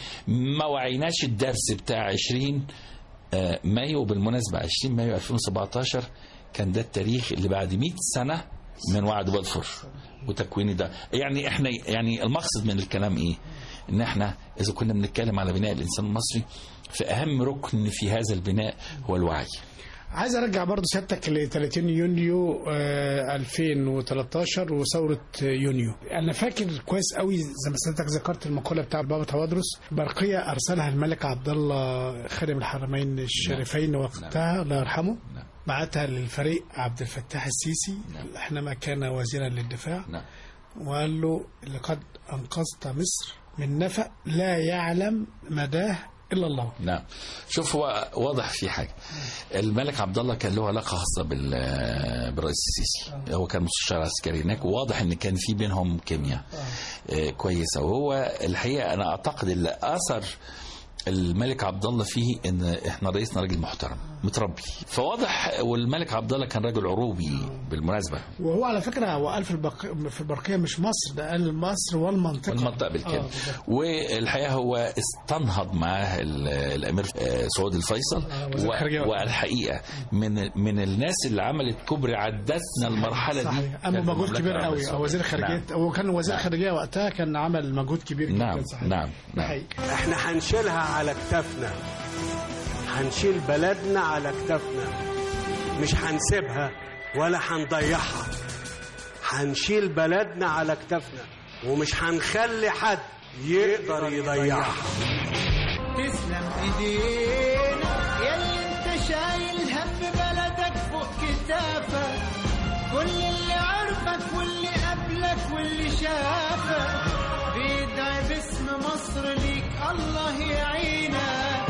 Speaker 3: ما وعيناش الدرس بتاع 20 آه، مايو بالمناسبة 20 مايو 2017 كان ده التاريخ اللي بعد 100 سنة من وعد بلفور وتكوين ده يعني احنا يعني المقصد من الكلام ايه ان احنا اذا كنا بنتكلم على بناء الانسان المصري فاهم ركن في هذا البناء هو الوعي
Speaker 2: عايز ارجع برضو سيادتك ل 30 يونيو آه، 2013 وثوره يونيو انا فاكر كويس قوي زي ما سيادتك ذكرت المقوله بتاع بابا توادرس برقيه ارسلها الملك عبد الله خادم الحرمين الشريفين وقتها الله يرحمه
Speaker 3: نعم.
Speaker 2: بعتها للفريق عبد الفتاح السيسي حينما كان وزيرا للدفاع
Speaker 3: نعم
Speaker 2: وقال له لقد انقذت مصر من نفق لا يعلم مداه الا الله
Speaker 3: نعم شوف هو واضح في حاجه الملك عبد الله كان له علاقه خاصه بال- بالرئيس السيسي هو كان مستشار عسكري هناك وواضح ان كان في بينهم كيمياء آه، كويسه وهو الحقيقه انا اعتقد اللي اثر الملك عبد الله فيه ان احنا رئيسنا راجل محترم متربي فواضح والملك عبد الله كان راجل عروبي بالمناسبه
Speaker 2: وهو على فكره هو قال في البق... في البرقيه مش مصر ده قال مصر والمنطقه
Speaker 3: المنطقه بالكامل
Speaker 2: آه، بالظبط.
Speaker 3: والحقيقه هو استنهض معاه ال- الامير آه، سعود الفيصل
Speaker 2: آه، وزير الخارجية
Speaker 3: و-
Speaker 2: وقتها.
Speaker 3: والحقيقه من من الناس اللي عملت كوبري عدتنا المرحله دي
Speaker 2: صحيح اما
Speaker 3: كانت
Speaker 2: مجهود
Speaker 3: المملكة
Speaker 2: كبير
Speaker 3: العربية
Speaker 2: قوي
Speaker 3: السعودية.
Speaker 2: وزير الخارجيه هو كان وزير الخارجيه وقتها كان عمل مجهود كبير جدا
Speaker 3: نعم
Speaker 2: صحيح
Speaker 3: نعم
Speaker 2: ده
Speaker 3: نعم
Speaker 2: حقيقي.
Speaker 6: احنا هنشيلها على كتافنا هنشيل بلدنا على كتافنا مش هنسيبها ولا هنضيعها هنشيل بلدنا على كتافنا ومش هنخلي حد يقدر يضيعها
Speaker 7: تسلم ايدينا يلي انت شايل هم بلدك فوق كتافك كل اللي عرفك واللي قبلك واللي شافك بيدعي باسم مصر ليك الله يعينك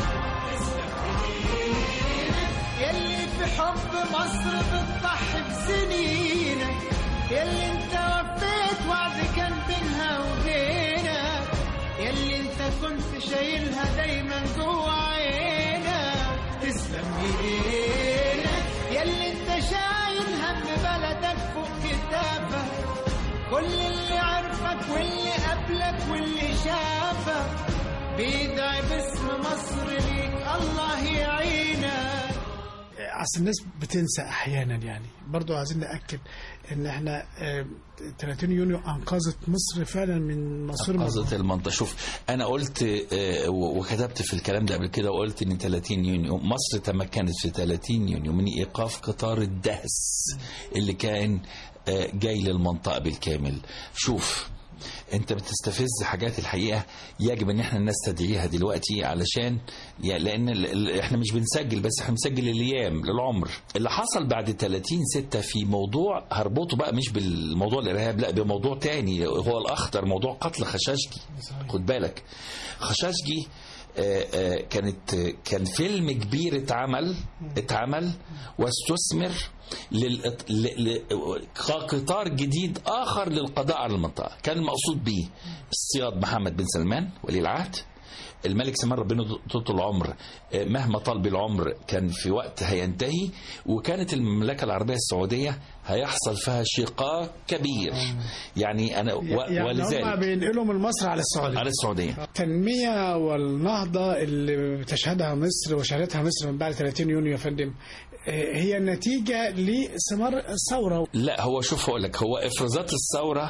Speaker 7: يلي في حب مصر بتضحي بسنينك يلي انت وفيت وعد كان بينها وبينك يلي انت كنت شايلها دايما جوا عينك تسلم ايدينك يلي انت شايل هم بلدك فوق كتافك كل اللي عرفك واللي قبلك واللي شافك بيدعي باسم مصر ليك الله يعينك
Speaker 2: اصل الناس بتنسى احيانا يعني برضو عايزين ناكد ان احنا آه، 30 يونيو انقذت مصر فعلا من مصير
Speaker 3: قصة المنطقة شوف أنا قلت آه، و- وكتبت في الكلام ده قبل كده وقلت إن 30 يونيو مصر تمكنت في 30 يونيو من إيقاف قطار الدهس اللي كان آه، جاي للمنطقة بالكامل شوف انت بتستفز حاجات الحقيقه يجب ان احنا نستدعيها دلوقتي علشان يا- لان ال- ال- احنا مش بنسجل بس احنا بنسجل الايام للعمر اللي حصل بعد 30 6 في موضوع هربطه بقى مش بالموضوع الارهاب لا بموضوع تاني هو الاخطر موضوع قتل خشاشجي خد بالك خشاشجي آه، آه، كانت كان فيلم كبير اتعمل اتعمل واستثمر للإط- ل- ل- كقطار جديد اخر للقضاء على المنطقه كان المقصود به اصطياد محمد بن سلمان ولي العهد الملك سلمان ربنا طول العمر آه، مهما طال بالعمر كان في وقت هينتهي وكانت المملكه العربيه السعوديه هيحصل فيها شقاق كبير يعني انا و...
Speaker 2: يعني هم
Speaker 3: ولذلك
Speaker 2: بينقلوا من مصر على السعوديه
Speaker 3: على السعوديه
Speaker 2: التنمية والنهضة اللي بتشهدها مصر وشهدتها مصر من بعد 30 يونيو يا فندم آه، هي نتيجة لثمار الثورة
Speaker 3: لا هو شوف هقول لك هو افرازات الثوره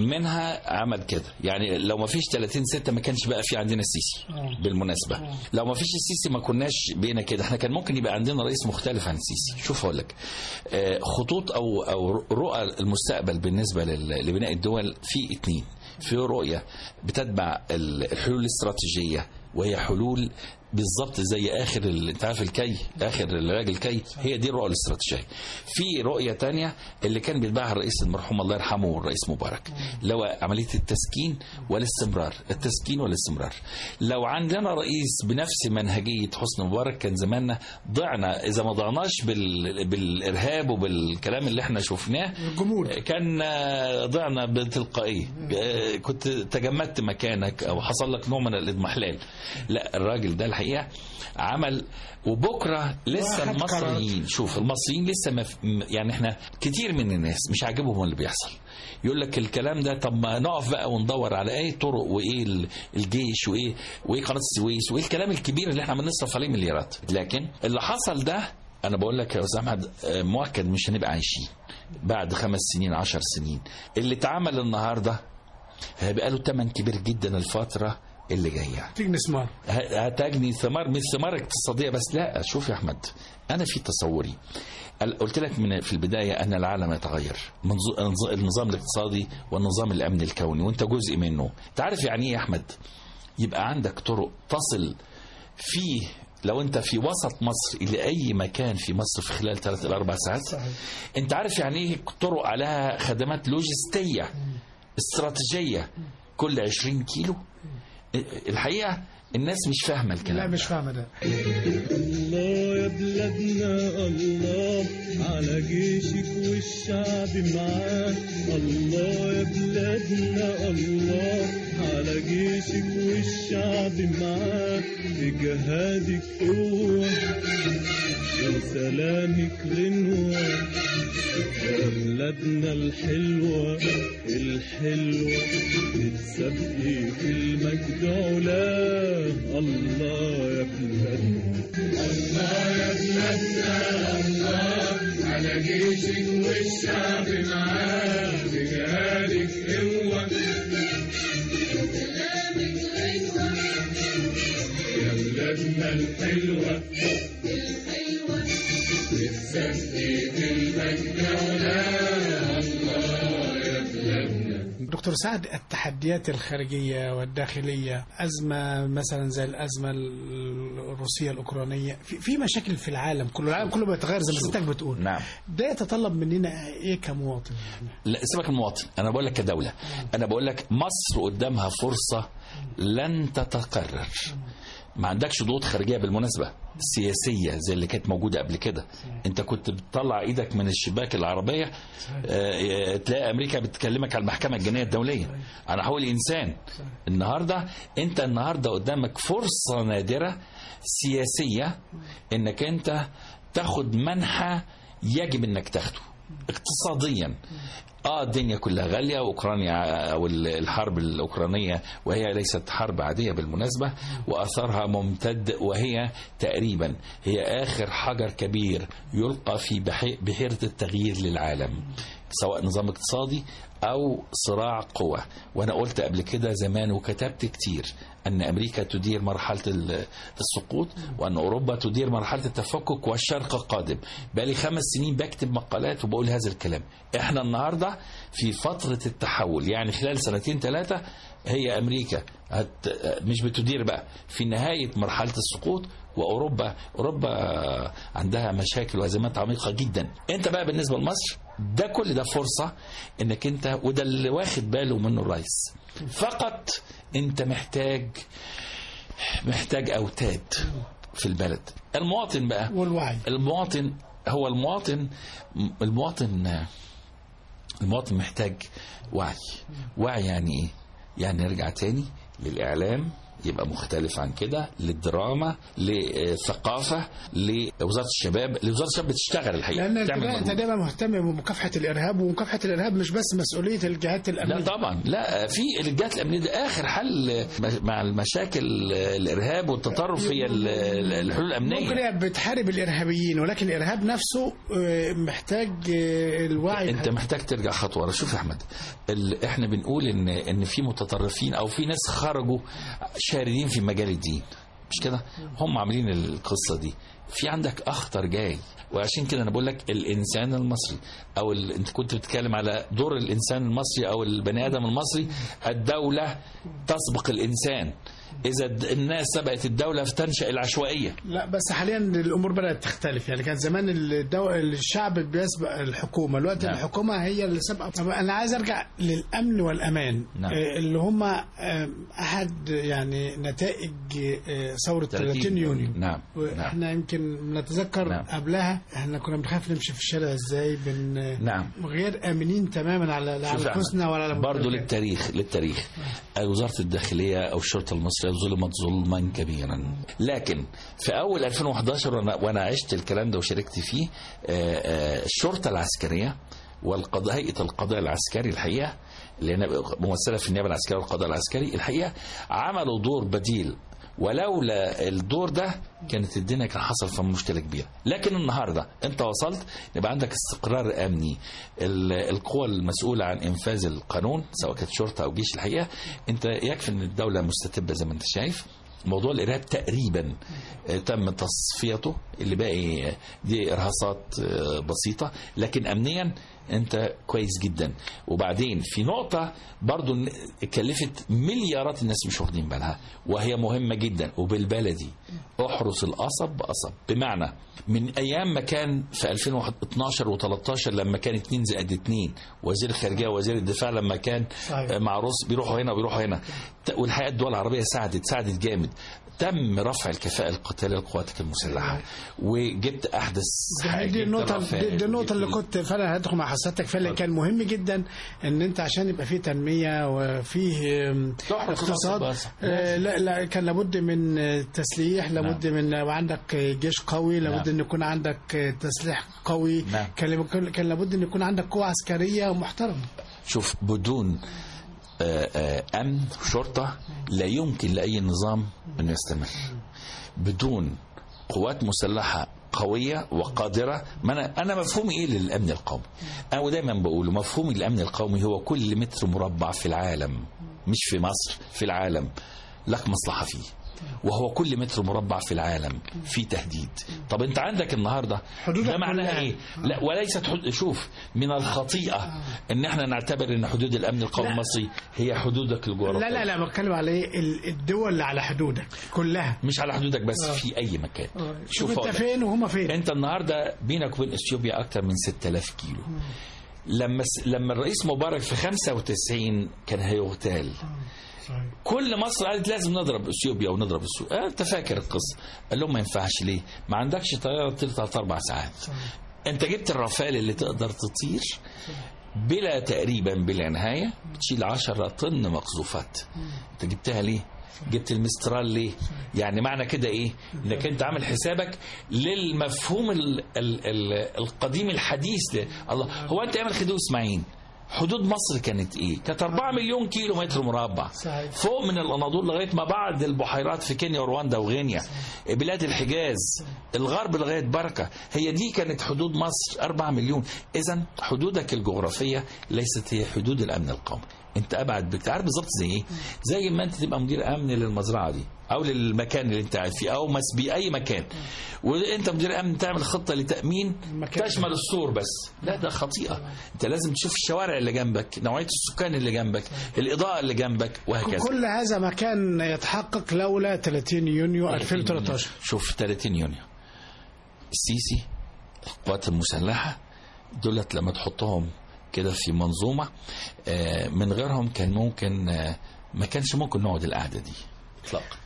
Speaker 3: منها عمل كده يعني لو ما فيش 30 6 ما كانش بقى في عندنا السيسي بالمناسبه لو ما فيش السيسي ما كناش بقينا كده احنا كان ممكن يبقى عندنا رئيس مختلف عن السيسي شوف هقول لك آه، خطوط او او رؤى المستقبل بالنسبه لل- لبناء الدول في اتنين في رؤيه بتتبع ال- الحلول الاستراتيجيه وهي حلول بالظبط زي اخر ال- انت عارف الكي اخر الراجل كي هي دي الرؤيه الاستراتيجيه في رؤيه تانية اللي كان بيتبعها الرئيس المرحوم الله يرحمه الرئيس مبارك اللي هو عمليه التسكين والاستمرار التسكين والاستمرار لو عندنا رئيس بنفس منهجيه حسني مبارك كان زماننا ضعنا اذا ما ضعناش بال... بالارهاب وبالكلام اللي احنا شفناه
Speaker 2: الجمود
Speaker 3: كان آه، ضعنا بتلقائيه آه، كنت تجمدت مكانك او حصل لك نوع من الاضمحلال لا الراجل ده الحقيقه عمل وبكره لسه
Speaker 2: واخد
Speaker 3: المصريين شوف المصريين لسه ما ف- م- يعني احنا كتير من الناس مش عاجبهم اللي بيحصل يقول لك الكلام ده طب ما نقف بقى وندور على ايه طرق وايه ال- الجيش وايه وايه قناه السويس وايه الكلام الكبير اللي احنا بنصرف عليه مليارات لكن اللي حصل ده انا بقول لك يا استاذ احمد آه، مؤكد مش هنبقى عايشين بعد خمس سنين عشر سنين اللي اتعمل النهارده هيبقى له ثمن كبير جدا الفتره اللي جايه
Speaker 2: تجني ثمار
Speaker 3: ه- هتجني ثمار مش ثمار اقتصاديه بس لا شوف يا احمد انا في تصوري ال- قلت لك من في البدايه ان العالم يتغير منظو- النظ- النظام الاقتصادي والنظام الامني الكوني وانت جزء منه تعرف يعني ايه يا احمد يبقى عندك طرق تصل فيه لو انت في وسط مصر الى اي مكان في مصر في خلال ثلاث الى اربع ساعات
Speaker 2: صحيح.
Speaker 3: انت عارف يعني ايه طرق عليها خدمات لوجستيه استراتيجيه كل 20 كيلو الحقيقه الناس مش فاهمه الكلام
Speaker 2: لا
Speaker 3: ده.
Speaker 2: مش فاهمة ده
Speaker 8: الله يا بلادنا الله على جيشك والشعب معاك الله يا بلادنا الله على جيشك والشعب معاك في جهادك قوة وسلامك غنوة يا بلادنا الحلوة الحلوة بتسابقي في المجد علا الله يا بلادنا
Speaker 2: دكتور سعد التحديات الخارجية والداخلية أزمة مثلا زي الأزمة الروسية الأوكرانية في, في مشاكل في العالم كله العالم كله بيتغير زي ما سيادتك بتقول
Speaker 3: نعم
Speaker 2: ده يتطلب مننا إيه كمواطن
Speaker 3: لا سيبك المواطن انا بقول لك كدوله انا بقول لك مصر قدامها فرصه لن تتكرر ما عندكش ضغوط خارجيه بالمناسبه سياسيه زي اللي كانت موجوده قبل كده انت كنت بتطلع ايدك من الشباك العربيه آه، تلاقي امريكا بتكلمك على المحكمه الجنائيه الدوليه عن حقوق الانسان النهارده انت النهارده قدامك فرصه نادره سياسيه انك انت تاخد منحى يجب انك تاخده اقتصاديا اه الدنيا كلها غاليه واوكرانيا او الحرب الاوكرانيه وهي ليست حرب عاديه بالمناسبه واثرها ممتد وهي تقريبا هي اخر حجر كبير يلقى في بحي- بحيره التغيير للعالم سواء نظام اقتصادي او صراع قوى وانا قلت قبل كده زمان وكتبت كتير ان امريكا تدير مرحله ال- السقوط وان اوروبا تدير مرحله التفكك والشرق قادم بقالي خمس سنين بكتب مقالات وبقول هذا الكلام احنا النهارده في فتره التحول يعني خلال سنتين ثلاثه هي امريكا هت مش بتدير بقى في نهايه مرحله السقوط واوروبا اوروبا عندها مشاكل وازمات عميقه جدا انت بقى بالنسبه لمصر ده كل ده فرصه انك انت وده اللي واخد باله منه الرئيس فقط انت محتاج محتاج اوتاد في البلد المواطن بقى
Speaker 2: والوعي
Speaker 3: المواطن هو المواطن المواطن المواطن محتاج وعي وعي يعني ايه يعني نرجع تاني للاعلام يبقى مختلف عن كده للدراما للثقافه لوزاره الشباب لوزاره الشباب بتشتغل الحقيقه
Speaker 2: لان
Speaker 3: بتعمل
Speaker 2: انت
Speaker 3: مجهود.
Speaker 2: دايما مهتم بمكافحه الارهاب ومكافحه الارهاب مش بس مسؤوليه الجهات
Speaker 3: لا
Speaker 2: الامنيه
Speaker 3: طبعا لا في الجهات الامنيه ده اخر حل مع المشاكل الارهاب والتطرف هي ال- الحلول الامنيه
Speaker 2: ممكن هي بتحارب الارهابيين ولكن الارهاب نفسه آه، محتاج آه، الوعي
Speaker 3: انت محتاج ترجع خطوه ورا شوف يا احمد ال... احنا بنقول ان ان في متطرفين او في ناس خرجوا شاردين في مجال الدين مش كده هم عاملين القصه دي في عندك اخطر جاي وعشان كده انا بقول لك الانسان المصري او ال... انت كنت بتتكلم على دور الانسان المصري او البني ادم المصري الدوله تسبق الانسان اذا الد- الناس سبقت الدوله فتنشا العشوائيه
Speaker 2: لا بس حاليا الامور بدات تختلف يعني كان زمان الدو... الشعب بيسبق الحكومه دلوقتي
Speaker 3: نعم.
Speaker 2: الحكومه هي اللي سابقه طب انا عايز ارجع للامن والامان
Speaker 3: نعم.
Speaker 2: آه، اللي هم آه، احد يعني نتائج آه، ثوره 30 يونيو
Speaker 3: نعم نعم
Speaker 2: واحنا يمكن نتذكر
Speaker 3: نعم.
Speaker 2: قبلها احنا كنا بنخاف نمشي في الشارع ازاي بن
Speaker 3: نعم
Speaker 2: غير امنين تماما على لا على
Speaker 3: شوف يا
Speaker 2: انفسنا ولا على
Speaker 3: أحمد، برضه
Speaker 2: ممتلكاتنا.
Speaker 3: للتاريخ للتاريخ وزارة الداخلية أو الشرطة المصرية ظلمت ظلما كبيرا لكن في أول 2011 وأنا, وأنا عشت الكلام ده وشاركت فيه آه، آه، الشرطة العسكرية والقضاء هيئة القضاء العسكري الحقيقة اللي هي ممثلة في النيابة العسكرية والقضاء العسكري الحقيقة عملوا دور بديل ولولا الدور ده كانت الدنيا كان حصل فيها مشكله كبيره لكن النهارده انت وصلت يبقى عندك استقرار امني ال- القوى المسؤوله عن انفاذ القانون سواء كانت شرطه او جيش الحقيقه انت يكفي ان الدوله مستتبه زي ما انت شايف موضوع الارهاب تقريبا آه، تم تصفيته اللي باقي آه، دي ارهاصات آه، بسيطه لكن امنيا انت كويس جدا وبعدين في نقطة برضو ن- كلفت مليارات الناس مش واخدين بالها وهي مهمة جدا وبالبلدي احرس القصب بقصب بمعنى من ايام ما كان في 2012 و13 لما كان 2 زائد 2 وزير الخارجيه ووزير الدفاع لما كان
Speaker 2: صحيح.
Speaker 3: آه، مع روس بيروحوا هنا وبيروحوا هنا ت- والحقيقه الدول العربيه ساعدت ساعدت جامد تم رفع الكفاءة القتالية للقوات المسلحة وجبت أحدث حاجة
Speaker 2: دي
Speaker 3: جبت
Speaker 2: النقطة
Speaker 3: الرافال،
Speaker 2: دي, دي النقطة اللي
Speaker 3: جبت
Speaker 2: كنت فعلا هدخل مع حضرتك فيها اللي كان مهم جدا ان انت عشان يبقى فيه تنمية وفيه آم،
Speaker 3: تحرس
Speaker 2: اقتصاد
Speaker 3: القصب.
Speaker 2: آه، لا لا كان لابد من آه، تسليح لابد من وعندك آه، جيش قوي لابد
Speaker 3: نعم.
Speaker 2: ان يكون عندك آه، تسليح قوي
Speaker 3: نعم.
Speaker 2: كان لابد- كان لابد ان يكون عندك قوة عسكرية محترمة
Speaker 3: شوف بدون آه، آه، امن وشرطه لا يمكن لاي نظام انه يستمر بدون قوات مسلحه قويه وقادره ما انا انا مفهومي ايه للامن القومي انا ودايما بقوله مفهومي الامن القومي هو كل متر مربع في العالم مش في مصر في العالم لك مصلحه فيه وهو كل متر مربع في العالم في تهديد طب انت عندك النهارده
Speaker 2: حدودك
Speaker 3: ده معناه
Speaker 2: كلها.
Speaker 3: ايه لا وليست حدود شوف من الخطيئه ان احنا نعتبر ان حدود الامن القومي
Speaker 2: لا.
Speaker 3: المصري هي حدودك الجغرافيه
Speaker 2: لا لا لا بتكلم على ايه ال- الدول اللي على حدودك كلها
Speaker 3: مش على حدودك بس في اي مكان
Speaker 2: شوف انت
Speaker 3: أقول لك.
Speaker 2: فين وهما فين
Speaker 3: انت النهارده بينك وبين اثيوبيا اكتر من 6000 كيلو لما س- لما الرئيس مبارك في 95 كان هيغتال
Speaker 2: صحيح.
Speaker 3: كل مصر قالت لازم نضرب اثيوبيا ونضرب السوق آه انت فاكر القصه قال لهم ما ينفعش ليه ما عندكش طياره تطير ثلاث اربع ساعات انت جبت الرافال اللي تقدر تطير بلا تقريبا بلا نهايه بتشيل 10 طن مقذوفات انت جبتها ليه جبت المسترال ليه يعني معنى كده ايه انك انت عامل حسابك للمفهوم ال ال ال القديم الحديث ل- الله هو انت ايام الخديوي اسماعيل حدود مصر كانت ايه كانت 4 مليون كيلو متر مربع
Speaker 2: صحيح.
Speaker 3: فوق من الاناضول لغايه ما بعد البحيرات في كينيا ورواندا وغينيا بلاد الحجاز الغرب لغايه بركه هي دي كانت حدود مصر 4 مليون اذا حدودك الجغرافيه ليست هي حدود الامن القومي انت ابعد بكتير عارف بالظبط زي ايه زي ما انت تبقى مدير امن للمزرعه دي او للمكان اللي انت قاعد فيه او مسبي اي مكان وانت مدير امن تعمل خطه لتامين
Speaker 2: المكان.
Speaker 3: تشمل السور بس لا ده خطيئه انت لازم تشوف الشوارع اللي جنبك نوعيه السكان اللي جنبك الاضاءه اللي جنبك وهكذا
Speaker 2: كل هذا ما كان يتحقق لولا 30 يونيو 2013
Speaker 3: شوف 30 يونيو السيسي القوات المسلحة دولت لما تحطهم كده في منظومة آه، من غيرهم كان ممكن آه، ما كانش ممكن نقعد القعدة دي اطلاقا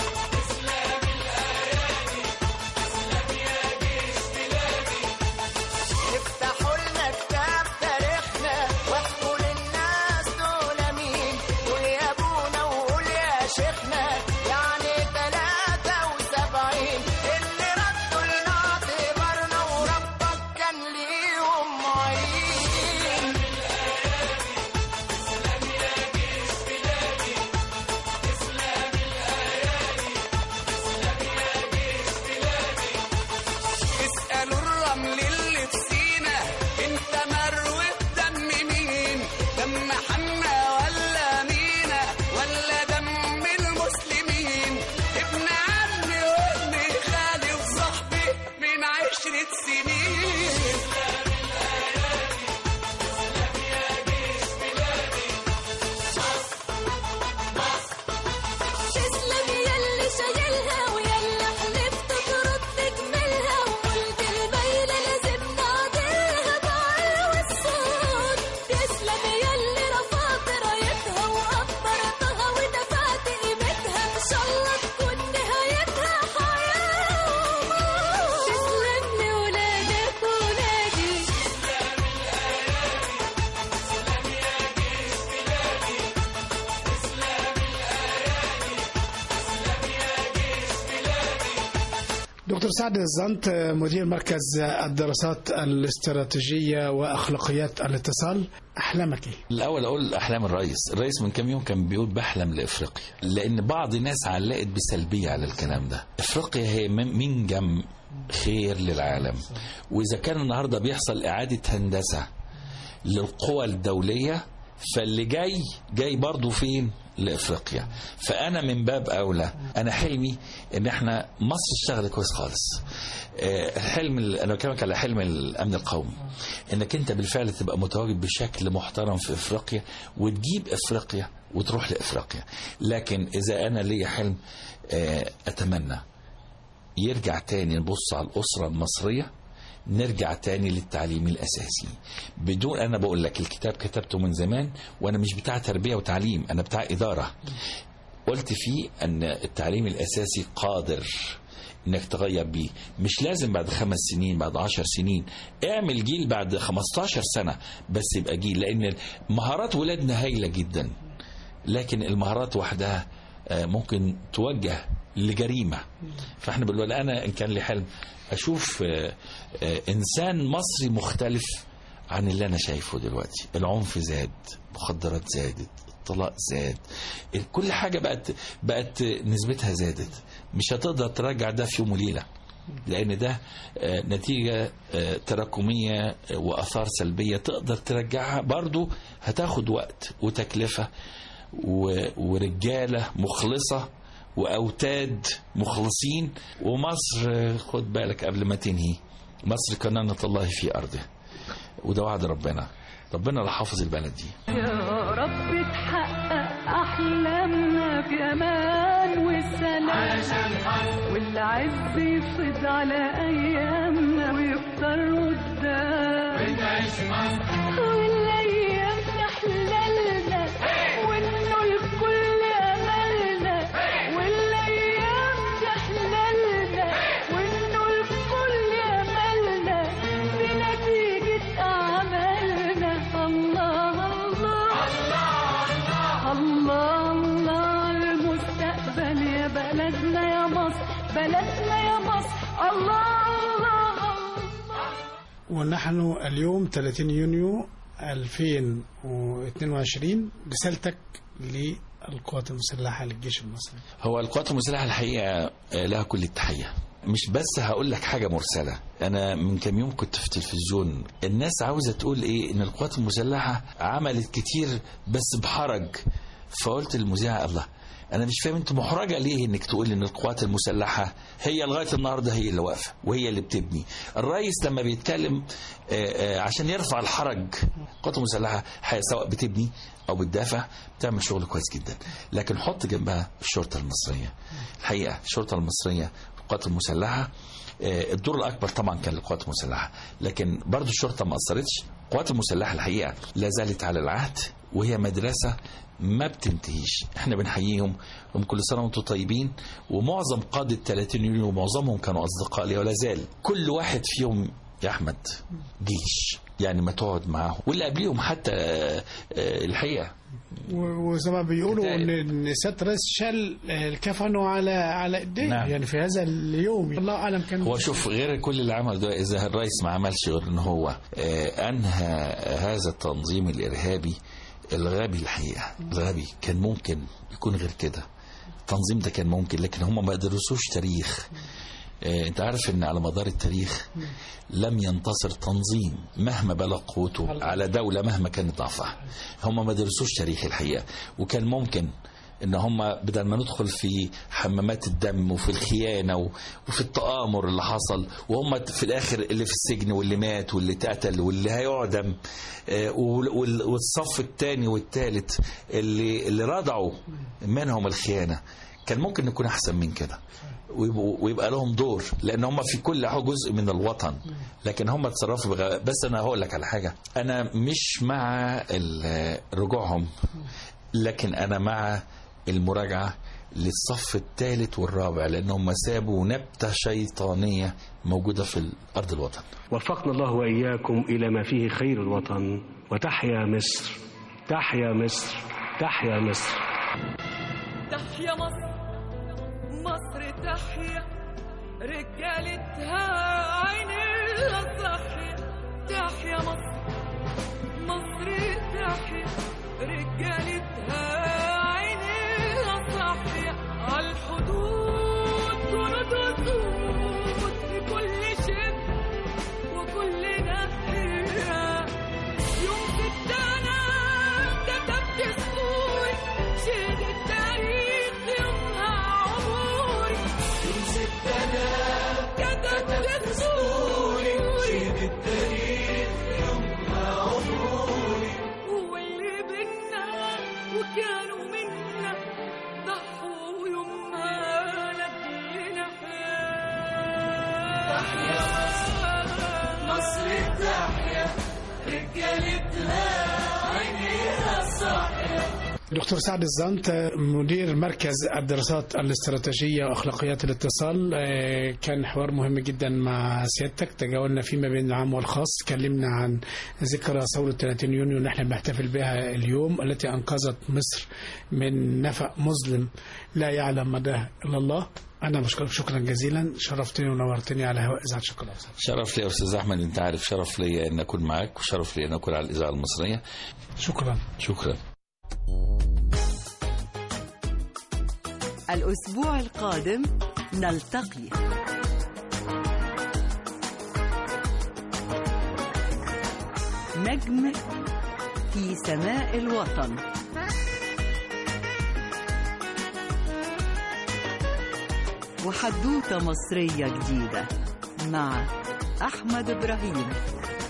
Speaker 7: افتحوا لنا كتاب تاريخنا واحكوا للناس دول مين قول يا ابونا وقول يا شيخنا
Speaker 2: دكتور سعد الزنط مدير مركز الدراسات الاستراتيجية وأخلاقيات الاتصال أحلامك إيه؟
Speaker 3: الاول اقول احلام الرئيس الرئيس من كام يوم كان بيقول بحلم لافريقيا لان بعض الناس علقت بسلبيه على الكلام ده افريقيا هي من- منجم خير للعالم واذا كان النهارده بيحصل اعاده هندسه للقوى الدوليه فاللي جاي جاي برضو فين لافريقيا فانا من باب اولى انا حلمي ان احنا مصر تشتغل كويس خالص آه، الحلم ال- انا بكلمك على حلم الامن القومي انك انت بالفعل تبقى متواجد بشكل محترم في افريقيا وتجيب افريقيا وتروح لافريقيا لكن اذا انا ليا حلم آه، اتمنى يرجع تاني نبص على الاسره المصريه نرجع تاني للتعليم الاساسي بدون انا بقول لك الكتاب كتبته من زمان وانا مش بتاع تربيه وتعليم انا بتاع اداره قلت فيه ان التعليم الاساسي قادر انك تغير بيه مش لازم بعد خمس سنين بعد عشر سنين اعمل جيل بعد 15 سنة بس يبقى جيل لان مهارات ولادنا هايلة جدا لكن المهارات وحدها آه، ممكن توجه لجريمة فاحنا بنقول انا ان كان لي حلم اشوف آه، آه، انسان مصري مختلف عن اللي انا شايفه دلوقتي العنف زاد مخدرات زادت الطلاق زاد كل حاجة بقت بقت نسبتها زادت مش هتقدر ترجع ده في يوم وليلة لأن ده آه، نتيجة آه، تراكمية آه، وأثار سلبية تقدر ترجعها برضو هتاخد وقت وتكلفة و- ورجالة مخلصة وأوتاد مخلصين ومصر آه، خد بالك قبل ما تنهي مصر كنانة الله في أرضه وده وعد ربنا ربنا اللي حافظ البلد دي
Speaker 5: يا رب تحقق أحلامنا بأمان وسلام والعز يفض على أيامنا ويكتر قدام والأيام تحللنا وإنه الكل أملنا والأيام تحللنا وإنه الكل أملنا بنتيجة أعمالنا الله الله الله الله المستقبل يا بلدنا يا مصر بلدنا يا مصر الله الله الله
Speaker 2: ونحن اليوم 30 يونيو 2022 رسالتك للقوات المسلحة للجيش المصري
Speaker 3: هو القوات المسلحة الحقيقة آه، لها كل التحية مش بس هقول لك حاجة مرسلة أنا من كام يوم كنت في التلفزيون الناس عاوزة تقول إيه إن القوات المسلحة عملت كتير بس بحرج فقلت للمذيعة الله أنا مش فاهم أنت محرجة ليه إنك تقول إن القوات المسلحة هي لغاية النهاردة هي اللي واقفة وهي اللي بتبني الرئيس لما بيتكلم آه، آه، عشان يرفع الحرج القوات المسلحة حقيقة سواء بتبني او بتدافع بتعمل شغل كويس جدا لكن حط جنبها الشرطه المصريه الحقيقه الشرطه المصريه القوات المسلحه آه، الدور الاكبر طبعا كان للقوات المسلحه لكن برضو الشرطه ما اثرتش القوات المسلحه الحقيقه لا زالت على العهد وهي مدرسه ما بتنتهيش احنا بنحييهم هم كل سنه وانتم طيبين ومعظم قاده 30 يونيو ومعظمهم كانوا اصدقاء لي ولا زال كل واحد فيهم يا احمد جيش يعني ما تقعد معاهم واللي قبليهم حتى آه، آه، الحقيقه
Speaker 2: و- وزي ما بيقولوا
Speaker 3: بالتالي-
Speaker 2: ان إن سياده الرئيس شال الكفن على على ايديه
Speaker 3: نعم.
Speaker 2: يعني في هذا اليوم الله اعلم كان
Speaker 3: هو شوف غير كل اللي عمل ده اذا الرئيس ما عملش غير ان هو آه، انهى هذا التنظيم الارهابي الغبي الحقيقه الغبي كان ممكن يكون غير كده التنظيم ده كان ممكن لكن هم ما درسوش تاريخ آه، انت عارف ان على مدار التاريخ لم ينتصر تنظيم مهما بلغ قوته على دولة مهما كانت ضعفها هم ما درسوش تاريخ الحقيقة وكان ممكن ان هم بدل ما ندخل في حمامات الدم وفي الخيانه و- وفي التآمر اللي حصل وهم في الاخر اللي في السجن واللي مات واللي اتقتل واللي هيعدم آه، وال- وال- والصف الثاني والثالث اللي اللي رضعوا منهم الخيانه كان ممكن نكون احسن من كده ويبقوا- ويبقى لهم دور لان هم في كل حاجه جزء من الوطن لكن هم اتصرفوا بغباء بس انا هقول لك على حاجه انا مش مع ال- رجوعهم لكن انا مع المراجعه للصف الثالث والرابع لان هم سابوا نبته شيطانيه موجوده في ارض الوطن
Speaker 6: وفقنا الله وإياكم إلى ما فيه خير الوطن وتحيا مصر تحيا مصر تحيا مصر
Speaker 4: تحيا مصر مصر تحيا
Speaker 5: رجالتها عينيها صاحية تحيا مصر مصر تحيا رجالتها عينيها صاحية عالحدود جنود وسود في كل شبر وكل ناحية يوم ستانا كتبت دستوري شهد التاريخ يومها عمري يوم ستانا كتبت دستوري شهد التاريخ يومها عمري واللي بينا وكانوا منا ضحوا يومها لأجلنا تحيا مصر تحيا رجالتها عينيها صاحية
Speaker 2: دكتور سعد الزنط مدير مركز الدراسات الاستراتيجية وأخلاقيات الاتصال آه، كان حوار مهم جدا مع سيادتك تجاوزنا فيما بين العام والخاص تكلمنا عن ذكرى ثورة 30 يونيو اللي احنا بنحتفل بها اليوم التي أنقذت مصر من نفق مظلم لا يعلم مداه إلا الله أنا بشكرك شكرا جزيلا شرفتني ونورتني على هواء إذاعة شكرا
Speaker 3: شرف لي يا استاذ احمد انت عارف شرف لي ان اكون معاك وشرف لي ان اكون على الاذاعه المصريه
Speaker 2: شكرا
Speaker 3: شكرا
Speaker 1: الأسبوع القادم نلتقي نجم في سماء الوطن وحدوتة مصرية جديدة مع أحمد إبراهيم